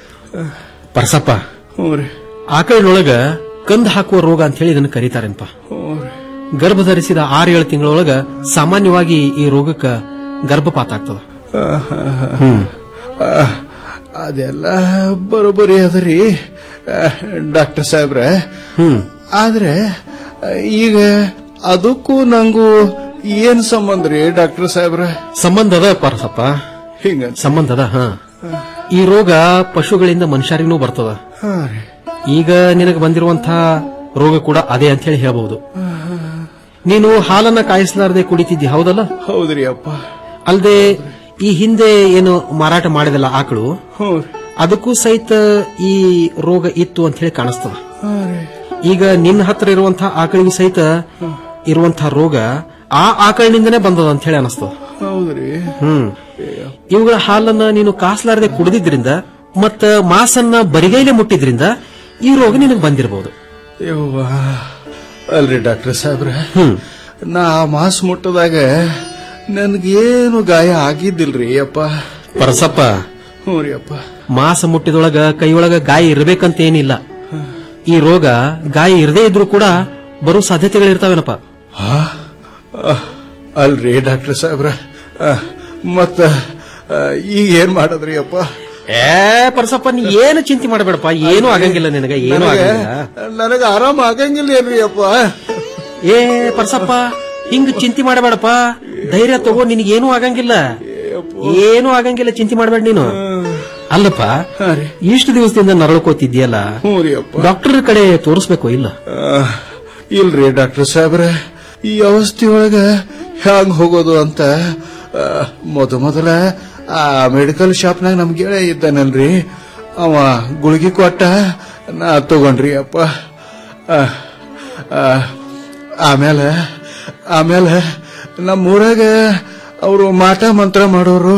[SPEAKER 12] ಪರಸಪ್ಪ
[SPEAKER 15] ಹ್ಞೂ ರೀ
[SPEAKER 12] ಆಕಳಿನೊಳಗ ಕಂದ್ ಹಾಕುವ ರೋಗ ಅಂತ ಹೇಳಿ ಇದನ್ನ ಕರೀತಾರೇನಪ್ಪ
[SPEAKER 15] ಹ್ಞೂ ರೀ
[SPEAKER 12] ಗರ್ಭ ಧರಿಸಿದ ಆರು ಏಳು ತಿಂಗಳೊಳಗ ಸಾಮಾನ್ಯವಾಗಿ ಈ ರೋಗಕ್ಕ ಗರ್ಭಪಾತ ಆಗ್ತದ ಹ್ಮ್
[SPEAKER 15] ಆ, ಅದೆಲ್ಲ ಬರೋಬ್ಬರಿ ಅದರಿ ಡಾಕ್ಟರ್ ಸಾಹೇಬ್ರ
[SPEAKER 12] ಹ್ಮ್
[SPEAKER 15] ಆದ್ರೆ ಆ, ಈಗ ಅದಕ್ಕೂ ನಂಗೂ ಏನ್ ಸಂಬಂಧ ರೀ ಡಾಕ್ಟರ್ ಸಾಹೇಬ್ರ
[SPEAKER 12] ಸಂಬಂಧ ಅದ ಪರಸಪ್ಪ
[SPEAKER 15] ಹಿಂಗ
[SPEAKER 12] ಸಂಬಂಧ ಅದ ಹ ಈ ರೋಗ ಪಶುಗಳಿಂದ ಮನುಷ್ಯರಿಗೂ ಬರ್ತದ
[SPEAKER 15] ಹಾ ರೀ
[SPEAKER 12] ಈಗ ನಿನಗೆ ಬಂದಿರುವಂತಹ ರೋಗ ಕೂಡ ಅದೇ ಅಂತ ಹೇಳಿ ಹೇಳಬಹುದು ನೀನು ಹಾಲನ್ನ ಕಾಯಿಸಲಾರದೆ ಕುಡಿತಿದ್ದಿ ಹೌದಲ್ಲ
[SPEAKER 15] ಹೌದ್ರಿ ಅಪ್ಪ
[SPEAKER 12] ಅಲ್ಲದೆ ಈ ಹಿಂದೆ ಏನು ಮಾರಾಟ ಮಾಡಿದಲ್ಲ ಆಕಳು
[SPEAKER 15] ಹ್ಞೂ ರೀ
[SPEAKER 12] ಅದಕ್ಕೂ ಸಹಿತ ಈ ರೋಗ ಇತ್ತು ಅಂತ ಹೇಳಿ ಕಾಣಿಸ್ತದ
[SPEAKER 15] ಹಾ ರೀ
[SPEAKER 12] ಈಗ ನಿನ್ನ ಹತ್ರ ಇರುವಂತಹ ಆಕಳಿಗೆ ಸಹಿತ ಇರುವಂತಹ ರೋಗ ಆ ಆಕಳಿನಿಂದನೇ ಬಂದದ ಅಂತ ಹೇಳಿ ಅನಿಸ್ತದ
[SPEAKER 15] ಹೌದ್ರಿ
[SPEAKER 12] ಹ್ಮ್ ಇವುಗಳ ಹಾಲನ್ನ ನೀನು ಕಾಸಲಾರದೆ ಕುಡಿದಿದ್ರಿಂದ ಮತ್ತ ಮಾಸನ್ನ ಬರಿಗೈಲೆ ಮುಟ್ಟಿದ್ರಿಂದ ಈ ರೋಗ ನಿನಗೆ ಬಂದಿರಬಹುದು
[SPEAKER 15] ಯವ್ವ ಅಲ್ರಿ ಡಾಕ್ಟರ್ ಸಾಹೇಬ್ರ ನಾ ಆ ಮಾಸ್ ಮುಟ್ಟದಾಗ ನನ್ಗೇನು ಗಾಯ ಆಗಿದ್ದಿಲ್ರಿ ಅಪ್ಪ
[SPEAKER 12] ಪರಸಪ್ಪ
[SPEAKER 15] ಹ್ಞೂ ರೀ ಅಪ್ಪ
[SPEAKER 12] ಮಾಸ ಮುಟ್ಟಿದೊಳಗ ಕೈಯೊಳಗ ಗಾಯ ಇರಬೇಕಂತ ಏನಿಲ್ಲ ಈ ರೋಗ ಗಾಯ ಇರದೇ ಇದ್ರೂ ಕೂಡ ಬರೋ ಸಾಧ್ಯತೆಗಳಿರ್ತಾವೇನಪ್ಪ
[SPEAKER 15] ಆ, ಆ, ಅಲ್ರಿ ಡಾಕ್ಟರ್ ಸಾಹೇಬ್ರ ಆ, ಮತ್ತ ಆ, ಈಗ ಏನ್ ಮಾಡದ್ರಿ ಅಪ್ಪ
[SPEAKER 12] ಏ ಪರಸಪ್ಪ ನೀ ಏನು ಚಿಂತೆ ಮಾಡಬೇಡಪ್ಪ ಏನು ಆಗಂಗಿಲ್ಲ ನಿನಗ ಏನು
[SPEAKER 15] ನನಗೆ-
[SPEAKER 12] ಆಗಂಗಿಲ್ಲ
[SPEAKER 15] ನನಗ ಆರಾಮ ಆಗಂಗಿಲ್ಲ ಏನ್ರಿ ಅಪ್ಪ
[SPEAKER 12] ಏ ಪರಸಪ್ಪ ಹಿಂಗ್ ಚಿಂತೆ ಮಾಡಬೇಡಪ್ಪ ಧೈರ್ಯ ತಗೋ ನಿನಗೇನು ಆಗಂಗಿಲ್ಲ ಏನು ಆಗಂಗಿಲ್ಲ ಚಿಂತೆ ಮಾಡಬೇಡ ನೀನು ಅಲ್ಲಪ್ಪ ಇಷ್ಟು ದಿವಸದಿಂದ ನರಳ್ಕೋತಿದ್ಯಲ್ಲ
[SPEAKER 15] ಹ್ಞೂ ರೀ ಅಪ್ಪ
[SPEAKER 12] ಡಾಕ್ಟರ್ ಕಡೆ ತೋರಿಸ್ಬೇಕು ಇಲ್ಲ
[SPEAKER 15] ಆ, ಇಲ್ರಿ ಡಾಕ್ಟರ್ ಸಾಹೇಬ್ರ ಈ ಅವಸ್ಥೆಯೊಳಗ ಹ್ಯಾಂಗ್ ಹೋಗೋದು ಅಂತ ಆ, ಮೊದ ಮೊದಲ ಆ ಮೆಡಿಕಲ್ ಶಾಪ್ನಾಗ ನಮ್ ಗೆಳೆಯ ಇದ್ದಾನಲ್ರಿ ಅವ ಗುಳಿಗೆ ಕೊಟ್ಟ ನಾ ತಗೊಂಡ್ರಿ ಅಪ್ಪ ಆ, ಆ, ಆಮೇಲೆ ಆಮೇಲೆ ನಮ್ಮೂರಾಗ ಅವರು ಮಾಟ ಮಂತ್ರ ಮಾಡೋರು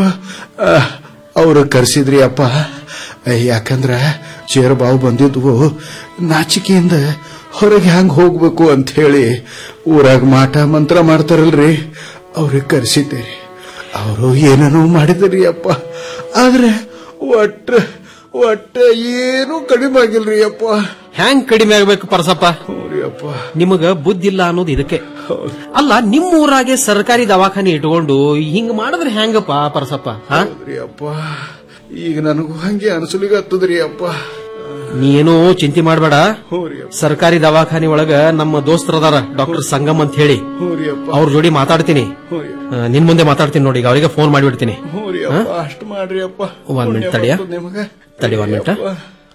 [SPEAKER 15] ಅವರು ಕರ್ಸಿದ್ರಿ ಅಪ್ಪ ಯಾಕಂದ್ರ ಚೇರ್ ಬಾವು ಬಂದಿದ್ವು ನಾಚಿಕೆಯಿಂದ ಹೊರಗೆ ಹ್ಯಾಂಗ್ ಹೋಗ್ಬೇಕು ಅಂತ ಹೇಳಿ ಊರಾಗ ಮಾಟ ಮಂತ್ರ ಮಾಡ್ತಾರಲ್ರಿ ಅವ್ರಿಗೆ ಕರ್ಸಿದ್ದೀರಿ ಅವರು ಏನೇನೋ ಮಾಡಿದ್ರಿ ಅಪ್ಪ ಆದ್ರೆ ಒಟ್ಟ ಒಟ್ಟ ಏನೂ ಕಡಿಮೆ ಆಗಿಲ್ರಿ ಅಪ್ಪ
[SPEAKER 12] ಹ್ಯಾಂಗ್ ಕಡಿಮೆ ಆಗ್ಬೇಕು ಪರಸಪ್ಪ
[SPEAKER 15] ಅಪ್ಪ
[SPEAKER 12] ನಿಮಗ ಬುದ್ಧಿ ಇಲ್ಲ ಅನ್ನೋದು ಇದಕ್ಕೆ ಅಲ್ಲ ನಿಮ್ಮ ಊರಾಗೆ ಸರ್ಕಾರಿ ದವಾಖಾನೆ ಇಟ್ಕೊಂಡು ಹಿಂಗ್ ಮಾಡಿದ್ರೆ ಹೆಂಗಪ್ಪ ಪರಸಪ್ಪ ಹಾ?
[SPEAKER 15] ಹೌದ್ರಿ ಅಪ್ಪ ಈಗ ನನಗೂ ಹಂಗೆ ಅನ್ಸಲಿಗತ್ತದ್ರಿ ಅಪ್ಪ
[SPEAKER 12] ನೀ ಏನೋ ಚಿಂತೆ ಮಾಡಬೇಡ
[SPEAKER 15] ಹ್ಞೂ ರೀ ಅಪ್ಪ
[SPEAKER 12] ಸರ್ಕಾರಿ ದವಾಖಾನೆ ಒಳಗ ನಮ್ಮ ದೋಸ್ತರದಾರ ಡಾಕ್ಟರ್ ಸಂಗಮ್ ಅಂತ ಹೇಳಿ
[SPEAKER 15] ಹ್ಞೂ ರೀ ಅಪ್ಪ
[SPEAKER 12] ಅವ್ರ ಜೋಡಿ ಮಾತಾಡ್ತೀನಿ
[SPEAKER 15] ಹ್ಞೂ ರೀ
[SPEAKER 12] ಆ, ನಿನ್ ಮುಂದೆ ಮಾತಾಡ್ತೀನಿ ನೋಡಿ ಈಗ ಅವರಿಗೆ ಫೋನ್ ಮಾಡಿಬಿಡ್ತೀನಿ
[SPEAKER 15] ಹ್ಞೂ ರೀ ಅಪ್ಪ ಅಷ್ಟು ಮಾಡ್ರಿ ಅಪ್ಪ
[SPEAKER 12] ಒಂದ್ ಮಿನಿಟ್
[SPEAKER 15] ಪುಣ್ಯ
[SPEAKER 12] ತಡಿಯ
[SPEAKER 15] ಬರ್ತದ್ ನಿಮಗ
[SPEAKER 12] ತಡಿ ಒಂದ್ ಮಿನಿಟ್
[SPEAKER 15] ಅಪ್ಪ.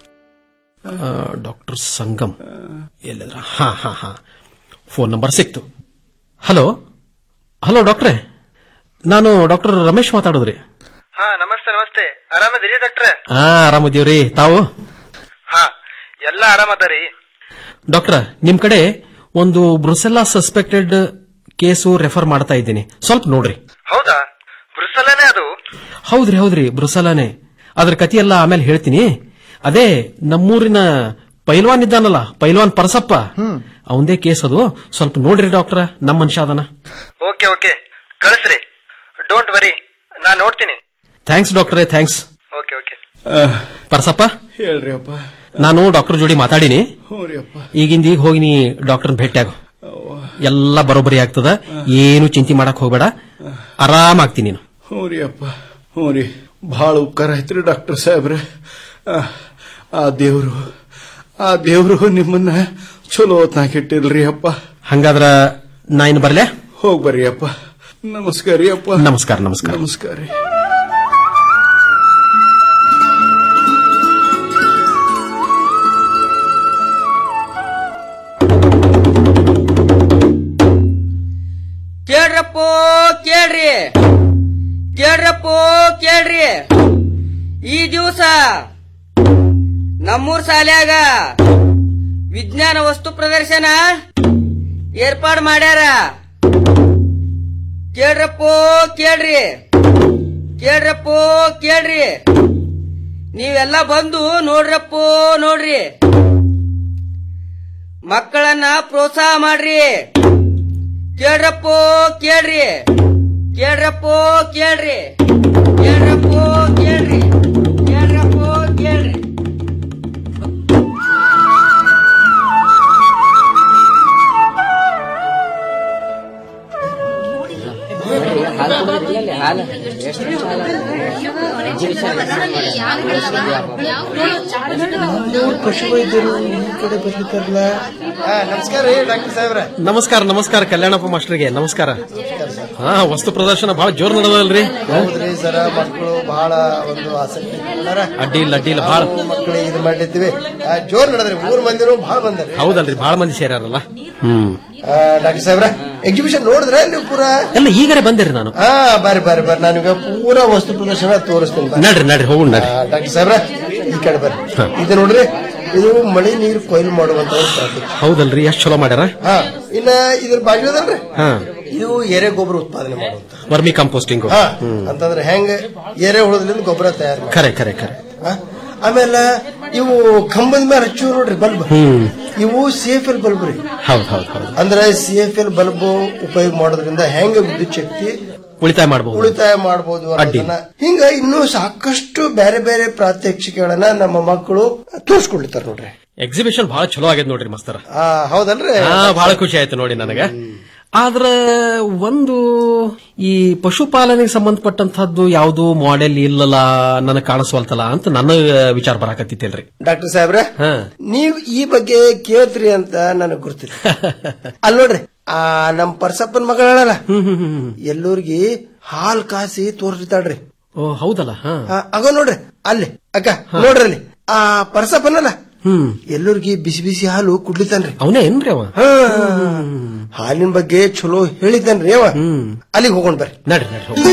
[SPEAKER 12] ಡಾಕ್ಟರ್ ಸಂಗಮ್ ಎಲ್ಲಿದ್ರ ಹಾ ಹಾ ಹಾ ಫೋನ್ ನಂಬರ್ ಸಿಕ್ತು ಹಲೋ ಹಲೋ ಡಾಕ್ಟ್ರೆ ನಾನು ಡಾಕ್ಟರ್ ರಮೇಶ್ ಮಾತಾಡೋದ್ರಿ
[SPEAKER 19] ಹಾ ನಮಸ್ತೆ ನಮಸ್ತೆ ಆರಾಮದಿರಿ ಡಾಕ್ಟ್ರೆ
[SPEAKER 12] ಹಾ ಆರಾಮದೀವ್ರಿ ತಾವು
[SPEAKER 19] ಹಾ ಎಲ್ಲ ಆರಾಮದಾರಿ
[SPEAKER 12] ಡಾಕ್ಟ್ರ ನಿಮ್ ಕಡೆ ಒಂದು ಬ್ರುಸೆಲ್ಲಾ ಸಸ್ಪೆಕ್ಟೆಡ್ ಕೇಸು ರೆಫರ್ ಮಾಡ್ತಾ ಇದ್ದೀನಿ ಸ್ವಲ್ಪ ನೋಡ್ರಿ
[SPEAKER 19] ಹೌದಾ ಬ್ರುಸಲನೇ ಅದು
[SPEAKER 12] ಹೌದ್ರಿ ಹೌದ್ರಿ ಬ್ರುಸಲಾನೆ ಅದ್ರ ಕಥೆಯೆಲ್ಲ ಆಮೇಲೆ ಹೇಳ್ತೀನಿ ಅದೇ ನಮ್ಮೂರಿನ ಪೈಲ್ವಾನ್ ಇದ್ದಾನಲ್ಲ ಪೈಲ್ವಾನ್ ಪರಸಪ್ಪ ಅವಂದೇ ಕೇಸ್ ಅದು ಸ್ವಲ್ಪ ನೋಡ್ರಿ ಡಾಕ್ಟ್ರ ನಮ್ಮ ಮನುಷ್ಯ ಅದನ
[SPEAKER 19] ಓಕೆ ಓಕೆ ಕಳಿಸ್ರಿ ಡೋಂಟ್ ವರಿ ನಾ ನೋಡ್ತೀನಿ
[SPEAKER 12] ಥ್ಯಾಂಕ್ಸ್ ಡಾಕ್ಟ್ರೇ ಥ್ಯಾಂಕ್ಸ್
[SPEAKER 19] ಓಕೆ ಓಕೆ
[SPEAKER 12] ಪರಸಪ್ಪ
[SPEAKER 15] ಹೇಳ್ರಿ ಅಪ್ಪ
[SPEAKER 12] ನಾನು ಡಾಕ್ಟರ್ ಜೋಡಿ ಮಾತಾಡಿನಿ
[SPEAKER 15] ಹ್ಞೂ ರೀ ಅಪ್ಪ
[SPEAKER 12] ಈಗಿಂದ ಈಗ ಹೋಗಿ ನೀ ಡಾಕ್ಟರ್ನ ಭೇಟಿಯಾಗು ಎಲ್ಲ ಬರೋಬ್ಬರಿ ಆಗ್ತದ ಏನು ಚಿಂತೆ ಮಾಡಕ್ ಹೋಗ್ಬೇಡ ಆರಾಮಾಗ್ತೀನಿ ನೀನು
[SPEAKER 15] ಹ್ಞೂ ರೀ ಅಪ್ಪ ಹ್ಞೂ ರೀ ಭಾಳ ಉಪಕಾರ ಆಯ್ತ್ರಿ ಡಾಕ್ಟರ್ ಸಾಹೇಬ್ರೆ ಆ, ಆ ದೇವ್ರು ಆ ದೇವ್ರು ನಿಮ್ಮನ್ನ ಚಲೋ ಹೊತ್ನಾಗ ಇಟ್ಟಿಲ್ರಿ ಅಪ್ಪ
[SPEAKER 12] ಹಂಗಾದ್ರ ನಾ ಇನ್ನು ಬರ್ಲೆ
[SPEAKER 15] ಹೋಗ್ ಬರ್ರಿ ಅಪ್ಪ ನಮಸ್ಕಾರ ರೀ ಅಪ್ಪ
[SPEAKER 12] ನಮಸ್ಕಾರ ನಮಸ್ಕಾರ
[SPEAKER 15] ನಮಸ್ಕಾರ ರೀ
[SPEAKER 20] ಕೇಳ್ರಪ್ಪೋ ಕೇಳ್ರಿ ಕೇಳ್ರಪ್ಪೋ ಕೇಳ್ರಿ ಈ ದಿವಸ ನಮ್ಮೂರ್ ಶಾಲ್ಯಾಗ ವಿಜ್ಞಾನ ವಸ್ತು ಪ್ರದರ್ಶನ ಏರ್ಪಾಡು ಮಾಡ್ಯಾರ ಕೇಳ್ರಪ್ಪೋ ಕೇಳ್ರಿ ಕೇಳ್ರಪ್ಪೋ ಕೇಳ್ರಿ ನೀವೆಲ್ಲ ಬಂದು ನೋಡ್ರಪ್ಪೋ ನೋಡ್ರಿ ಮಕ್ಕಳನ್ನ ಪ್ರೋತ್ಸಾಹ ಮಾಡ್ರಿ ಕೇಳ್ರಪ್ಪೋ ಕೇಳ್ರಿ ಕೇಳ್ರಪ್ಪೋ ಕೇಳ್ರಿ ಕೇಳ್ರಪ್ಪೋ ಕೇಳ್ರಿ ಕೇಳ್ರಪ್ಪೋ ಕೇಳ್ರಿ
[SPEAKER 21] ಪಶು ವೈದ್ಯರು ಈ ಕಡೆ ಬರ್ಲಿಕ್ಕಾರಲ್ಲ ನಮಸ್ಕಾರ ರೀ ಡಾಕ್ಟರ್ ಸಾಹೇಬ್ರ
[SPEAKER 12] ನಮಸ್ಕಾರ ನಮಸ್ಕಾರ ಕಲ್ಯಾಣಪ್ಪ ಮಾಸ್ಟರ್ಗೆ ನಮಸ್ಕಾರ ಹಾ ವಸ್ತು ಪ್ರದರ್ಶನ ಬಹಳ ಜೋರ್ ನಡೆದಲ್ರಿ
[SPEAKER 21] ಹೌದ್ರಿ ಸರ ಮಕ್ಕಳು ಬಹಳ ಒಂದು ಆಸಕ್ತಿ ಇಟ್ಕೊಂಡಾರ.
[SPEAKER 12] ಅಡ್ಡಿ ಇಲ್ಲ ಅಡ್ಡಿ ಇಲ್ಲ ಬಹಳ
[SPEAKER 21] ನಾವು ಮಕ್ಕಳಿಗೆ ಇದು ಮಾಡಿರ್ತೀವಿ ಆ, ಜೋರ್ ನಡೆದ್ರಿ ಮೂರ್ ಮಂದಿರು ಬಹಳ ಬಂದ್ರಿ
[SPEAKER 12] ಹೌದಲ್ರಿ ಬಹಳ ಮಂದಿ ಸೇರ್ಯಾರಲ್ಲ ಹ್ಮ್
[SPEAKER 21] ಡಾಕ್ಟರ್ ಸಾಹೇಬ್ರ ಎಕ್ಸಿಬಿಷನ್ ನೋಡಿದ್ರೆ ನೀವು ಪೂರಾ
[SPEAKER 12] ಎಲ್ಲ ಈಗರೆ ಬಂದಿರಿ ನಾನು
[SPEAKER 21] ಹಾ ಬರ್ರಿ ಬರ್ರಿ ಬರ್ರಿ ನಾನೀಗ ಪೂರಾ ವಸ್ತು ಪ್ರದರ್ಶನ ತೋರಿಸ್ತೀನಿ ಬರ್ರಿ.
[SPEAKER 12] ನಡ್ರಿ ನಡ್ರಿ ಹೋಗೋಣ ನಡ್ರಿ
[SPEAKER 21] ಆ, ಡಾಕ್ಟರ್ ಸಾಹೇಬ್ರ ಈ ಕಡೆ ಬರ್ರಿ ಇದು ನೋಡ್ರಿ ಇದು ಮಳೆ ನೀರು ಕೊಯ್ಲು ಮಾಡುವಂತ ಒಂದು ಪ್ರಾಜೆಕ್ಟ್.
[SPEAKER 12] ಹೌದಲ್ರಿ ಎಷ್ಟ್ ಚಲೋ ಮಾಡ್ಯಾರ
[SPEAKER 21] ಹಾ ಇನ್ನ ಇದ್ರ ಬಾಜು ಅದಲ್ರಿ
[SPEAKER 12] ಹಾ
[SPEAKER 21] ಇದು ಎರೆ ಗೊಬ್ಬರ ಉತ್ಪಾದನೆ ಮಾಡುವಂತ
[SPEAKER 12] ವರ್ಮಿ ಕಂಪೋಸ್ಟಿಂಗ್
[SPEAKER 21] ಹಾ ಅಂತಂದ್ರೆ ಹೆಂಗ ಎರೆ ಹುಳದಿಂದ ಗೊಬ್ಬರ ತಯಾರು ಮಾಡಿ
[SPEAKER 12] ಖರೆ ಖರೆ ಖರೆ
[SPEAKER 21] ಆಮೇಲೆ ಇವು ಕಂಬದ ಮೇಲೆ ಹಚ್ಚು ನೋಡ್ರಿ ಬಲ್ಬ್
[SPEAKER 12] ಹ್ಮ್
[SPEAKER 21] ಇವು ಸಿ ಎಫ್ ಎಲ್ ಬಲ್ಬ್ ರೀ
[SPEAKER 12] ಹೌದ್ ಹೌದ್ ಹೌದು
[SPEAKER 21] ಅಂದ್ರೆ ಸಿ ಎಫ್ ಎಲ್ ಬಲ್ಬ್ ಉಪಯೋಗ ಮಾಡೋದ್ರಿಂದ ಹೆಂಗ ವಿದ್ಯುತ್ ಶಕ್ತಿ
[SPEAKER 12] ಉಳಿತಾಯ ಮಾಡಬಹುದು
[SPEAKER 21] ಉಳಿತಾಯ ಮಾಡಬಹುದು ಅನ್ನೋದನ್ನ ಹಿಂಗ ಇನ್ನೂ ಸಾಕಷ್ಟು ಬೇರೆ ಬೇರೆ ಪ್ರಾತ್ಯಕ್ಷಿಕೆಗಳನ್ನ ನಮ್ಮ ಮಕ್ಕಳು ತೋರಿಸ್ಕೊಳ್ತಾರೆ ನೋಡ್ರಿ
[SPEAKER 12] ಎಕ್ಸಿಬಿಷನ್ ಬಹಳ ಚಲೋ ಆಗ್ಯದ ನೋಡ್ರಿ ಮಸ್ತರ
[SPEAKER 21] ಆ ಹೌದಲ್ರಿ
[SPEAKER 12] ಹಾ ಬಹಳ ಖುಷಿ ಆಯ್ತು ನೋಡಿ ನನಗೆ ಆದ್ರ ಒಂದು ಈ ಪಶುಪಾಲನೆಗೆ ಸಂಬಂಧಪಟ್ಟಂತಹದ್ದು ಯಾವುದು ಮಾಡೆಲ್ ಇಲ್ಲಲ್ಲ ನನಗೆ ಕಾಣಿಸ್ವಲ್ತಲ್ಲ ಅಂತ ನನ್ನ ವಿಚಾರ ಬರಾಕತ್ತಿತ್ತಲ್ರಿ
[SPEAKER 21] ಡಾಕ್ಟರ್ ಸಾಹೇಬ್ರ
[SPEAKER 12] ಹಾ
[SPEAKER 21] ನೀವ್ ಈ ಬಗ್ಗೆ ಕೇಳ್ತ್ರಿ ಅಂತ ನನಗ್ ಗೊತ್ತಿಲ್ಲ ಅಲ್ ನೋಡ್ರಿ ಆ ನಮ್ ಪರ್ಸಪ್ಪನ್ ಮಗಳಲ್ಲ ಎಲ್ಲೂರ್ಗಿ ಹಾಲ್ ಕಾಸಿ ತೋರಿಸ್ತಾಳ್ರಿ
[SPEAKER 12] ಓ ಹೌದಲ್ಲ ಹಾ
[SPEAKER 21] ಆ, ಆಗ ನೋಡ್ರಿ ಅಲ್ಲಿ ಅಕ್ಕ ನೋಡ್ರಿ ಅಲ್ಲಿ ಆ ಪರ್ಸಪ್ಪನಲ್ಲ
[SPEAKER 12] ಹ್ಮ್
[SPEAKER 21] ಎಲ್ಲೂರ್ಗಿ ಬಿಸಿ ಬಿಸಿ ಹಾಲು ಕುಡ್ಲಿತಾನ್ರಿ
[SPEAKER 12] ಅವನೇ ಏನ್ರಿ ಅವ
[SPEAKER 21] ಹಾ. ಹಾಲಿನ ಬಗ್ಗೆ ಚಲೋ ಹೇಳಿದ್ದಾನ್ರಿ ಅವ ಅಲ್ಲಿಗೆ ಹೋಗೋಣ ಬರ್ರಿ
[SPEAKER 12] ನಡ್ರಿ ನಡ್ರಿ ಹೋಗೋಣ.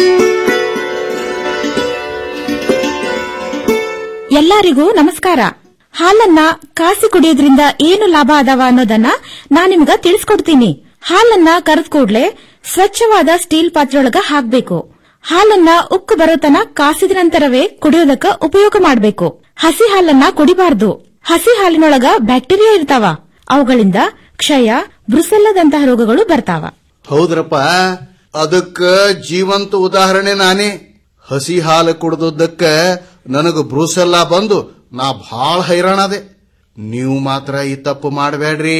[SPEAKER 8] ಎಲ್ಲರಿಗೂ ನಮಸ್ಕಾರ ಹಾಲನ್ನ ಕಾಸಿ ಕುಡಿಯೋದ್ರಿಂದ ಏನು ಲಾಭ ಅದಾವ ಅನ್ನೋದನ್ನ ನಾನ್ ನಿಮ್ಗ ತಿಳಿಸ್ಕೊಡ್ತೀನಿ ಹಾಲನ್ನ ಕರೆದ ಕೂಡ್ಲೆ ಸ್ವಚ್ಛವಾದ ಸ್ಟೀಲ್ ಪಾತ್ರೆಯೊಳಗ ಹಾಕ್ಬೇಕು ಹಾಲನ್ನ ಉಕ್ಕು ಬರೋತನ ಕಾಸಿದ ನಂತರವೇ ಕುಡಿಯೋದಕ್ಕ ಉಪಯೋಗ ಮಾಡ್ಬೇಕು ಹಸಿ ಹಾಲನ್ನ ಕುಡಿಬಾರ್ದು ಹಸಿ ಹಾಲಿನೊಳಗ ಬ್ಯಾಕ್ಟೀರಿಯಾ ಇರ್ತಾವ ಅವುಗಳಿಂದ ಕ್ಷಯ ಬ್ರುಸೆಲ್ಲದಂತಹ ರೋಗಗಳು ಬರ್ತಾವ
[SPEAKER 15] ಹೌದ್ರಪ್ಪ ಅದಕ್ಕ ಜೀವಂತ ಉದಾಹರಣೆ ನಾನೇ ಹಸಿ ಹಾಲು ಕುಡ್ದದ್ದಕ್ಕ ನನಗ ಬ್ರೂಸೆಲ್ಲ ಬಂದು ನಾ ಭಾಳ ಹೈರಾಣದೆ ನೀವು ಮಾತ್ರ ಈ ತಪ್ಪು ಮಾಡಬೇಡ್ರಿ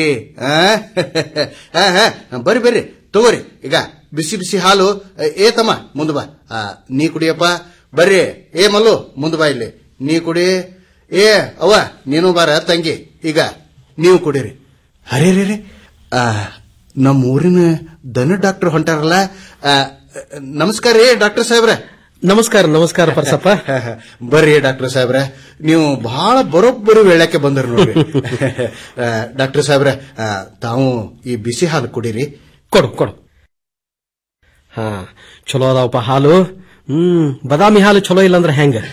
[SPEAKER 15] ಬರ್ರಿ ಬರ್ರಿ ತಗೋರಿ ಈಗ ಬಿಸಿ ಬಿಸಿ ಹಾಲು ಏ ತಮ್ಮ ಮುಂದ್ ಬಾ ಆ, ನೀ ಕುಡಿಯಪ್ಪ ಬರ್ರಿ ಏ ಮಲ್ಲು ಮುಂದ್ ಬಾ ಇಲ್ಲಿ ನೀ ಕುಡಿ ಏ ಅವ್ವ ನೀನು ಬಾರ ತಂಗಿ ಈಗ ನೀವು ಕುಡೀರಿ ಅರೇ ರೇ ರೇ ಆ, ನಮ್ಮ ಊರಿನ ದನ ಡಾಕ್ಟರ್ ಹೊಂಟಾರಲ್ಲ ಆ, ನಮಸ್ಕಾರ ರೀ ಡಾಕ್ಟರ್ ಸಾಹೇಬ್ರ
[SPEAKER 12] ನಮಸ್ಕಾರ ನಮಸ್ಕಾರ ಪರ್ಸಪ್ಪ
[SPEAKER 15] ಬರ್ರಿ ಡಾಕ್ಟರ್ ಸಾಹೇಬ್ರ ನೀವು ಬಹಳ ಬರೋಬ್ಬರಿ ವೇಳಕ್ಕೆ ಬಂದ್ರಿ ನೋಡ್ರಿ ಆ, ಡಾಕ್ಟರ್ ಸಾಹೇಬ್ರ ಆ, ತಾವು ಈ ಬಿಸಿ ಹಾಲು ಕುಡೀರಿ
[SPEAKER 12] ಕೊಡು ಕೊಡು ಹಾ ಚಲೋ ಅದಾವಪ್ಪ ಹಾಲು ಹ್ಮ್ ಬದಾಮಿ ಹಾಲು ಚಲೋ ಇಲ್ಲ ಅಂದ್ರೆ ಹೆಂಗ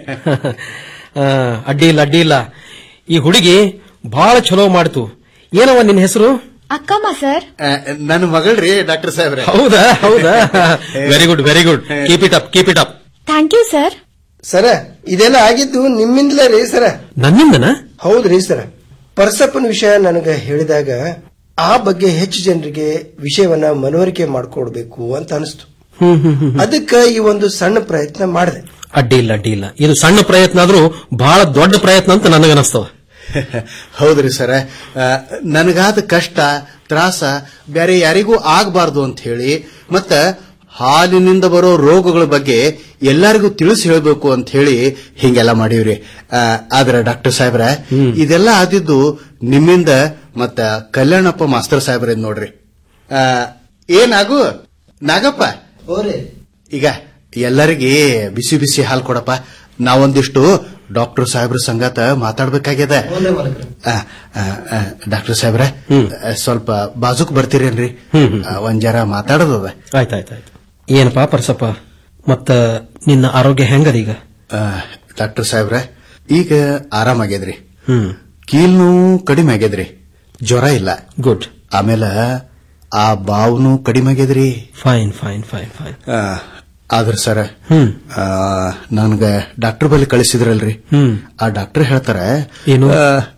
[SPEAKER 12] ಆ, ಅಡ್ಡಿ ಇಲ್ಲ ಅಡ್ಡಿ ಇಲ್ಲ ಈ ಹುಡುಗಿ ಬಹಳ ಚಲೋ ಮಾಡ್ತು ಏನವ ನಿನ್ನ ಹೆಸರು
[SPEAKER 8] ಅಕ್ಕಮ್ಮ ಸರ್
[SPEAKER 15] ಆ, ನನ್ನ ಮಗಳ್ರಿ ಡಾಕ್ಟರ್ ಸಾಹೇಬ್ರ
[SPEAKER 12] ಹೌದಾ ಹೌದಾ very good very good keep it up keep it up
[SPEAKER 8] thank you sir
[SPEAKER 21] ಸರ ಇದೆಲ್ಲ ಆಗಿದ್ದು ನಿಮ್ಮಿಂದಲೇ ರೀ ಸರ
[SPEAKER 12] ನನ್ನಿಂದನ
[SPEAKER 21] ಹೌದ್ರಿ ಸರ ಪರ್ಸಪ್ಪನ ವಿಷಯ ನನಗೆ ಹೇಳಿದಾಗ ಆ ಬಗ್ಗೆ ಹೆಚ್ಚು ಜನರಿಗೆ ವಿಷಯವನ್ನ ಮನವರಿಕೆ ಮಾಡ್ಕೊಡ್ಬೇಕು ಅಂತ ಅನಿಸ್ತು
[SPEAKER 12] ಹ್ಮ್ ಹ್ಮ್ ಹ್ಮ್
[SPEAKER 21] ಅದಕ್ಕೆ ಈ ಒಂದು ಸಣ್ಣ ಪ್ರಯತ್ನ ಮಾಡಿದೆ
[SPEAKER 12] ಅಡ್ಡಿ ಇಲ್ಲ ಅಡ್ಡಿ ಇಲ್ಲ ಇದು ಸಣ್ಣ ಪ್ರಯತ್ನ ಆದ್ರೂ ಬಹಳ ದೊಡ್ಡ ಪ್ರಯತ್ನ ಅಂತ ನನಗನಸ್ತವ
[SPEAKER 15] ಹೌದ್ರಿ ಸರ ಆ, ನನಗಾದ ಕಷ್ಟ ತ್ರಾಸ ಬೇರೆ ಯಾರಿಗೂ ಆಗಬಾರ್ದು ಅಂತ ಹೇಳಿ ಮತ್ತ ಹಾಲಿನಿಂದ ಬರೋ ರೋಗಗಳ ಬಗ್ಗೆ ಎಲ್ಲರಿಗೂ ತಿಳಿಸಿ ಹೇಳಬೇಕು ಅಂತ ಹೇಳಿ ಹಿಂಗೆಲ್ಲ ಮಾಡೀವ್ರಿ ಆ, ಆದ್ರೆ ಡಾಕ್ಟರ್ ಸಾಹೇಬ್ರ ಇದೆಲ್ಲ ಆದಿದ್ದು ನಿಮ್ಮಿಂದ ಮತ್ತ ಕಲ್ಯಾಣಪ್ಪ ಮಾಸ್ತರ್ ಸಾಹೇಬ್ರಿಂದ ನೋಡ್ರಿ ಆ, ಏನಾಗು ನಾಗಪ್ಪ ಈಗ ಎಲ್ಲರಿಗೆ ಬಿಸಿ ಬಿಸಿ ಹಾಲು ಕೊಡಪ್ಪ ನಾವೊಂದಿಷ್ಟು ಡಾಕ್ಟರ್ ಸಾಹೇಬ್ರ ಸಂಗಾತ ಮಾತಾಡ್ಬೇಕಾಗ್ಯದ ಆ, ಆ, ಆ, ಡಾಕ್ಟರ್ ಸಾಹೇಬ್ರ ಆ, ಸ್ವಲ್ಪ ಬಾಜುಕ್ ಬರ್ತೀರೇನ್ರಿ ಆ, ಒಂದ್ ಜರ ಮಾತಾಡೋದದ
[SPEAKER 12] ಆಯ್ತಾಯ್ತಾಯ್ತು ಏನಪ್ಪಾ ಪರ್ಸಪ್ಪ ಮತ್ತ ನಿನ್ನ ಆರೋಗ್ಯ ಹೆಂಗದ ಈಗ
[SPEAKER 15] ಆ, ಡಾಕ್ಟರ್ ಸಾಹೇಬ್ರ ಈಗ ಆರಾಮಾಗ್ಯದ್ರಿ
[SPEAKER 12] ಹ್ಮ್
[SPEAKER 15] ಕೀಲ್ ನೋವು ಕಡಿಮೆ ಆಗ್ಯದ್ರಿ ಜ್ವರ ಇಲ್ಲ
[SPEAKER 12] ಗುಡ್
[SPEAKER 15] ಆಮೇಲೆ ಆ ಬಾವ್ನು ಕಡಿಮೆ ಆಗ್ಯದ್ರಿ
[SPEAKER 12] ಫೈನ್ ಫೈನ್ ಫೈನ್ ಫೈನ್
[SPEAKER 15] ಆ, ಆದ್ರ ಸರ
[SPEAKER 12] ಹ್ಮ್
[SPEAKER 15] ನನ್ಗ ಡಾಕ್ಟರ್ ಬಳಿ ಕಳಿಸಿದ್ರಲ್ರಿ
[SPEAKER 12] ಹ್ಮ್
[SPEAKER 15] ಆ ಡಾಕ್ಟರ್ ಹೇಳ್ತಾರ
[SPEAKER 12] ಏನು?
[SPEAKER 15] ಆ,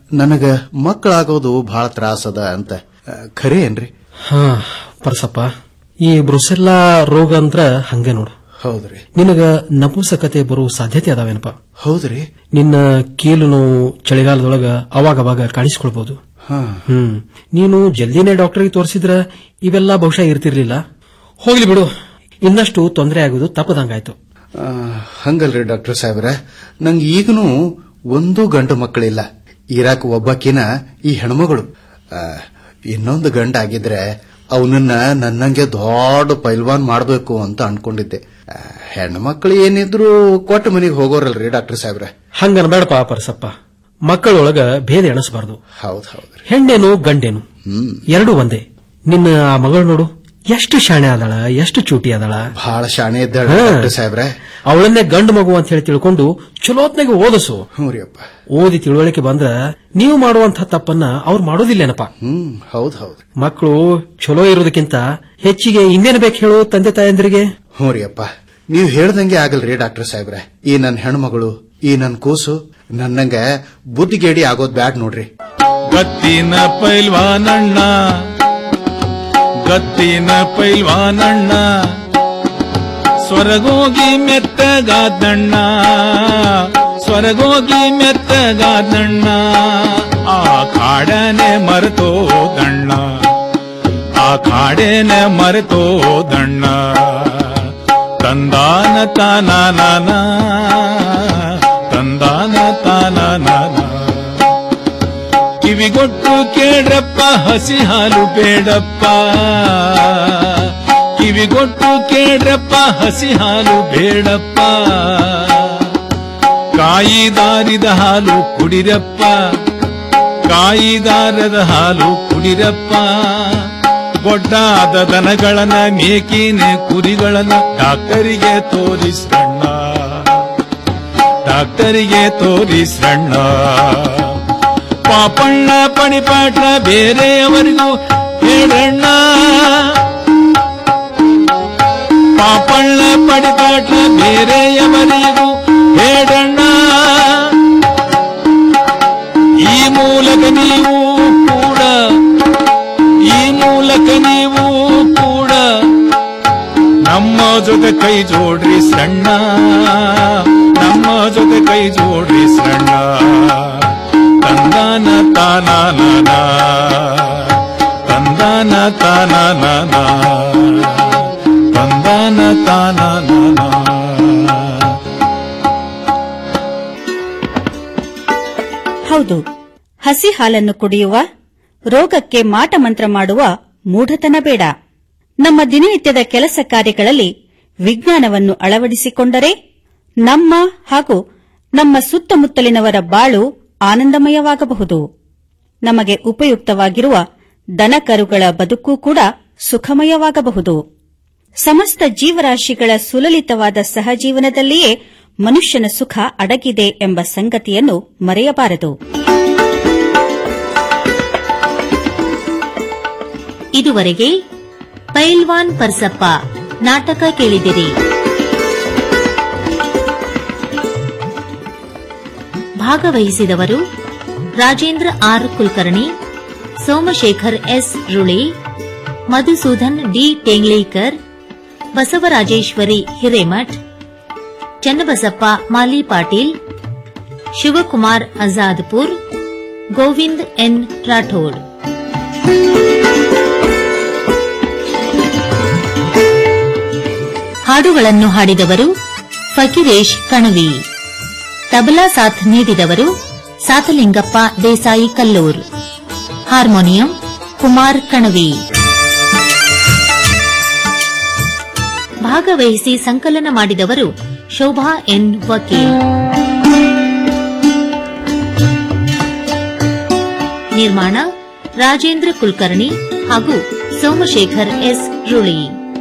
[SPEAKER 15] ನನಗ ಮಕ್ಕಳಾಗೋದು ಬಹಳ ತ್ರಾಸದ ಅಂತ ಆ, ಖರೆ ಏನ್ರಿ
[SPEAKER 12] ಹಾ ಪರಸಪ್ಪ ಈ ಬ್ರುಸೆಲ್ಲಾ ರೋಗ ಅಂದ್ರ ಹಂಗೆ ನೋಡು
[SPEAKER 15] ಹೌದ್ರಿ
[SPEAKER 12] ನಿನಗ ನಪುಂಸಕತೆ ಬರುವ ಸಾಧ್ಯತೆ ಅದಾವೇನಪ್ಪ
[SPEAKER 15] ಹೌದ್ರಿ
[SPEAKER 12] ನಿನ್ನ ಕೀಲು ನೋವು ಚಳಿಗಾಲದೊಳಗ ಅವಾಗ ಅವಾಗ ಕಾಣಿಸ್ಕೊಳ್ಬಹುದು
[SPEAKER 15] ಹಾ
[SPEAKER 12] ಹ್ಮ್ ನೀನು ಜಲ್ದಿನೇ ಡಾಕ್ಟರ್ಗೆ ತೋರಿಸಿದ್ರ ಇವೆಲ್ಲ ಬಹುಶಃ ಇರ್ತಿರ್ಲಿಲ್ಲ ಹೋಗ್ಲಿ ಬಿಡು ಇನ್ನಷ್ಟು ತೊಂದರೆ ಆಗೋದು ತಪ್ಪದಂಗಾಯ್ತು
[SPEAKER 15] ಆ, ಹಂಗಲ್ರಿ ಡಾಕ್ಟರ್ ಸಾಹೇಬ್ರ ನಂಗೆ ಈಗನೂ ಒಂದು ಗಂಡು ಮಕ್ಕಳಿಲ್ಲ ಇರಾಕ್ ಒಬ್ಬಕಿನ ಈ ಹೆಣ್ಮಗಳು ಆ, ಇನ್ನೊಂದು ಗಂಡ ಆಗಿದ್ರೆ ಅವನನ್ನ ನನ್ನಂಗೆ ದೊಡ್ಡ ಪೈಲ್ವಾನ್ ಮಾಡಬೇಕು ಅಂತ ಅನ್ಕೊಂಡಿದ್ದೆ ಆ, ಹೆಣ್ಮಕ್ಳು ಏನಿದ್ರು ಕೊಟ್ಟ ಮನೆಗೆ ಹೋಗೋರಲ್ರಿ ಡಾಕ್ಟರ್ ಸಾಹೇಬ್ರ
[SPEAKER 12] ಹಂಗನ್ಬೇಡಪ್ಪ ಪರಸಪ್ಪ ಮಕ್ಕಳೊಳಗ ಭೇದ ಎಣಿಸಬಾರದು
[SPEAKER 15] ಹೌದ್ ಹೌದ್ರಿ
[SPEAKER 12] ಹೆಣ್ಣೇನು ಗಂಡೇನು ಎರಡೂ ಒಂದೇ ನಿನ್ನ ಆ ಮಗಳು ನೋಡು ಎಷ್ಟು ಶಾಣೆ ಆದಳ ಎಷ್ಟು ಚೂಟಿ ಆದಳ
[SPEAKER 15] ಬಹಳ ಶಾಣೆ ಇದ್ದಾಳ
[SPEAKER 12] ಹಾ.
[SPEAKER 15] ಡಾಕ್ಟರ್ ಸಾಹೇಬ್ರೆ
[SPEAKER 12] ಅವಳನ್ನೇ ಗಂಡು ಮಗು ಅಂತ ಹೇಳಿ ತಿಳ್ಕೊಂಡು ಚಲೋತ್ನಾಗ ಓದಿಸು
[SPEAKER 15] ಹ್ಞೂ ರೀ ಅಪ್ಪ
[SPEAKER 12] ಓದಿ ತಿಳುವಳಿಕೆ ಬಂದ್ರ ನೀವು ಮಾಡುವಂತ ತಪ್ಪನ್ನ ಅವ್ರು ಮಾಡೋದಿಲ್ಲೇನಪ್ಪ
[SPEAKER 15] ಹ್ಮ್ ಹೌದ್ ಹೌದ್
[SPEAKER 12] ಮಕ್ಕಳು ಚಲೋ ಇರೋದಕ್ಕಿಂತ ಹೆಚ್ಚಿಗೆ ಇನ್ನೇನ್ ಬೇಕು ಹೇಳು ತಂದೆ ತಾಯಂದ್ರಿಗೆ
[SPEAKER 15] ಹ್ಞೂ ರೀ ಅಪ್ಪ ನೀವು ಹೇಳ್ದಂಗೆ ಆಗಲ್ರಿ ಡಾಕ್ಟರ್ ಸಾಹೇಬ್ರೆ ಈ ನನ್ನ ಹೆಣ್ಮಗಳು ಈ ನನ್ನ ಕೂಸು ನನ್ನಂಗ ಬುದ್ಧಿಗೇಡಿ ಆಗೋದ್ ಬ್ಯಾಡ್ ನೋಡ್ರಿ
[SPEAKER 14] ಗತ್ತಿನ ಪೈಲ್ವಾನಣ್ಣ ಗತ್ತಿನ ಪೈಲ್ವಾನಣ್ಣ ಸ್ವರ್ಗೋಗಿ ಮೆತ್ತಗಾದಣ್ಣ ಸ್ವರ್ಗೋಗಿ ಮೆತ್ತಗಾದಣ್ಣ ಆ ಕಾಡನೆ ಮರೆತೋದಣ್ಣ ಆ ಕಾಡೇನೆ ಮರೆತೋದಣ್ಣ ತಂದಾನ ತಾನ ತಂದಾನ ತಾನ ಕಿವಿಗೊಟ್ಟು ಕೇಳ್ರಪ್ಪ ಹಸಿ ಹಾಲು ಬೇಡಪ್ಪ ಕಿವಿಗೊಟ್ಟು ಕೇಳ್ರಪ್ಪ ಹಸಿ ಹಾಲು ಬೇಡಪ್ಪ ಕಾಯಿದಾರಿದ ಹಾಲು ಕುಡಿರಪ್ಪ ಕಾಯಿದಾರದ ಹಾಲು ಕುಡಿರಪ್ಪ ಗೊಡ್ಡಾದ ದನಗಳನ್ನ ಮೇಕಿನ ಕುರಿಗಳನ್ನ ಡಾಕ್ಟರಿಗೆ ತೋರಿಸಣ್ಣ ಡಾಕ್ಟರಿಗೆ ತೋರಿಸಣ್ಣ ಪಾಪಣ್ಣ ಪಣಿಪಾಠ ಬೇರೆಯವರಿಗೂ ಹೇಳಣ್ಣ ಪಾಪಣ್ಣ ಪಡಿಪಾಠ ಬೇರೆಯವರಿಗೂ ಹೇಳಣ್ಣ ಈ ಮೂಲಕ ನೀವು ಕೂಡ ಈ ಮೂಲಕ ನೀವು ಕೂಡ ನಮ್ಮ ಜೊತೆ ಕೈ ಜೋಡ್ರಿ ಸಣ್ಣ ನಮ್ಮ ಜೊತೆ ಕೈ ಜೋಡ್ರಿ ಸಣ್ಣ ತಂದಾನ ತಾನಾನ ತಂದಾನ ತಾನಾನ ತಂದಾನ ತಾನಾನ
[SPEAKER 1] ಹೌದು ಹಸಿ ಹಾಲನ್ನು ಕುಡಿಯುವ ರೋಗಕ್ಕೆ ಮಾಟ ಮಂತ್ರ ಮಾಡುವ ಮೂಢತನ ಬೇಡ ನಮ್ಮ ದಿನನಿತ್ಯದ ಕೆಲಸ ಕಾರ್ಯಗಳಲ್ಲಿ ವಿಜ್ಞಾನವನ್ನು ಅಳವಡಿಸಿಕೊಂಡರೆ ನಮ್ಮ ಹಾಗೂ ನಮ್ಮ ಸುತ್ತಮುತ್ತಲಿನವರ ಬಾಳು ಆನಂದಮಯವಾಗಬಹುದು ನಮಗೆ ಉಪಯುಕ್ತವಾಗಿರುವ ದನಕರುಗಳ ಬದುಕು ಕೂಡ ಸುಖಮಯವಾಗಬಹುದು ಸಮಸ್ತ ಜೀವರಾಶಿಗಳ ಸುಲಲಿತವಾದ ಸಹಜೀವನದಲ್ಲಿಯೇ ಮನುಷ್ಯನ ಸುಖ ಅಡಗಿದೆ ಎಂಬ ಸಂಗತಿಯನ್ನು ಮರೆಯಬಾರದು
[SPEAKER 13] ಇದುವರೆಗೆ ಪೈಲ್ವಾನ್ ಪರ್ಸಪ್ಪ ನಾಟಕ ಕೇಳಿದಿರಿ ಭಾಗವಹಿಸಿದವರು ರಾಜೇಂದ್ರ ಆರ್ ಕುಲಕರ್ಣಿ ಸೋಮಶೇಖರ್ ಎಸ್ ರುಳಿ ಮಧುಸೂದನ್ ಡಿ ಟೇಂಗ್ಲೇಕರ್ ಬಸವರಾಜೇಶ್ವರಿ ಹಿರೇಮಠ್ ಚನ್ನಬಸಪ್ಪ ಮಾಲಿ ಪಾಟೀಲ್ ಶಿವಕುಮಾರ್ ಅಜಾದ್ಪುರ್ ಗೋವಿಂದ್ ಎನ್ ರಾಠೋಡ್ ಹಾಡುಗಳನ್ನು ಹಾಡಿದವರು ಫಕೀರೇಶ್ ಕಣವಿ ತಬಲಾ ಸಾಥ್ ನೀಡಿದವರು ಸಾತಲಿಂಗಪ್ಪ ದೇಸಾಯಿ ಕಲ್ಲೂರ್ ಹಾರ್ಮೋನಿಯಂ ಕುಮಾರ್ ಕಣವಿ ಭಾಗವಹಿಸಿ ಸಂಕಲನ ಮಾಡಿದವರು ಶೋಭಾ ಎನ್ ವಕೀಲ್ ನಿರ್ಮಾಣ ರಾಜೇಂದ್ರ ಕುಲಕರ್ಣಿ ಹಾಗೂ ಸೋಮಶೇಖರ್ ಎಸ್ ರುಳಿ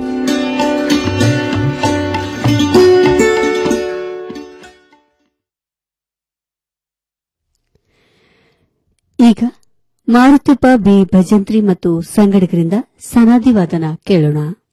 [SPEAKER 4] ಈಗ ಮಾರುತಿಪ್ಪ ಬಿ ಭಜಂತ್ರಿ ಮತ್ತು ಸಂಗಡಿಗರಿಂದ ಸನಾದಿ ವಾದನ ಕೇಳೋಣ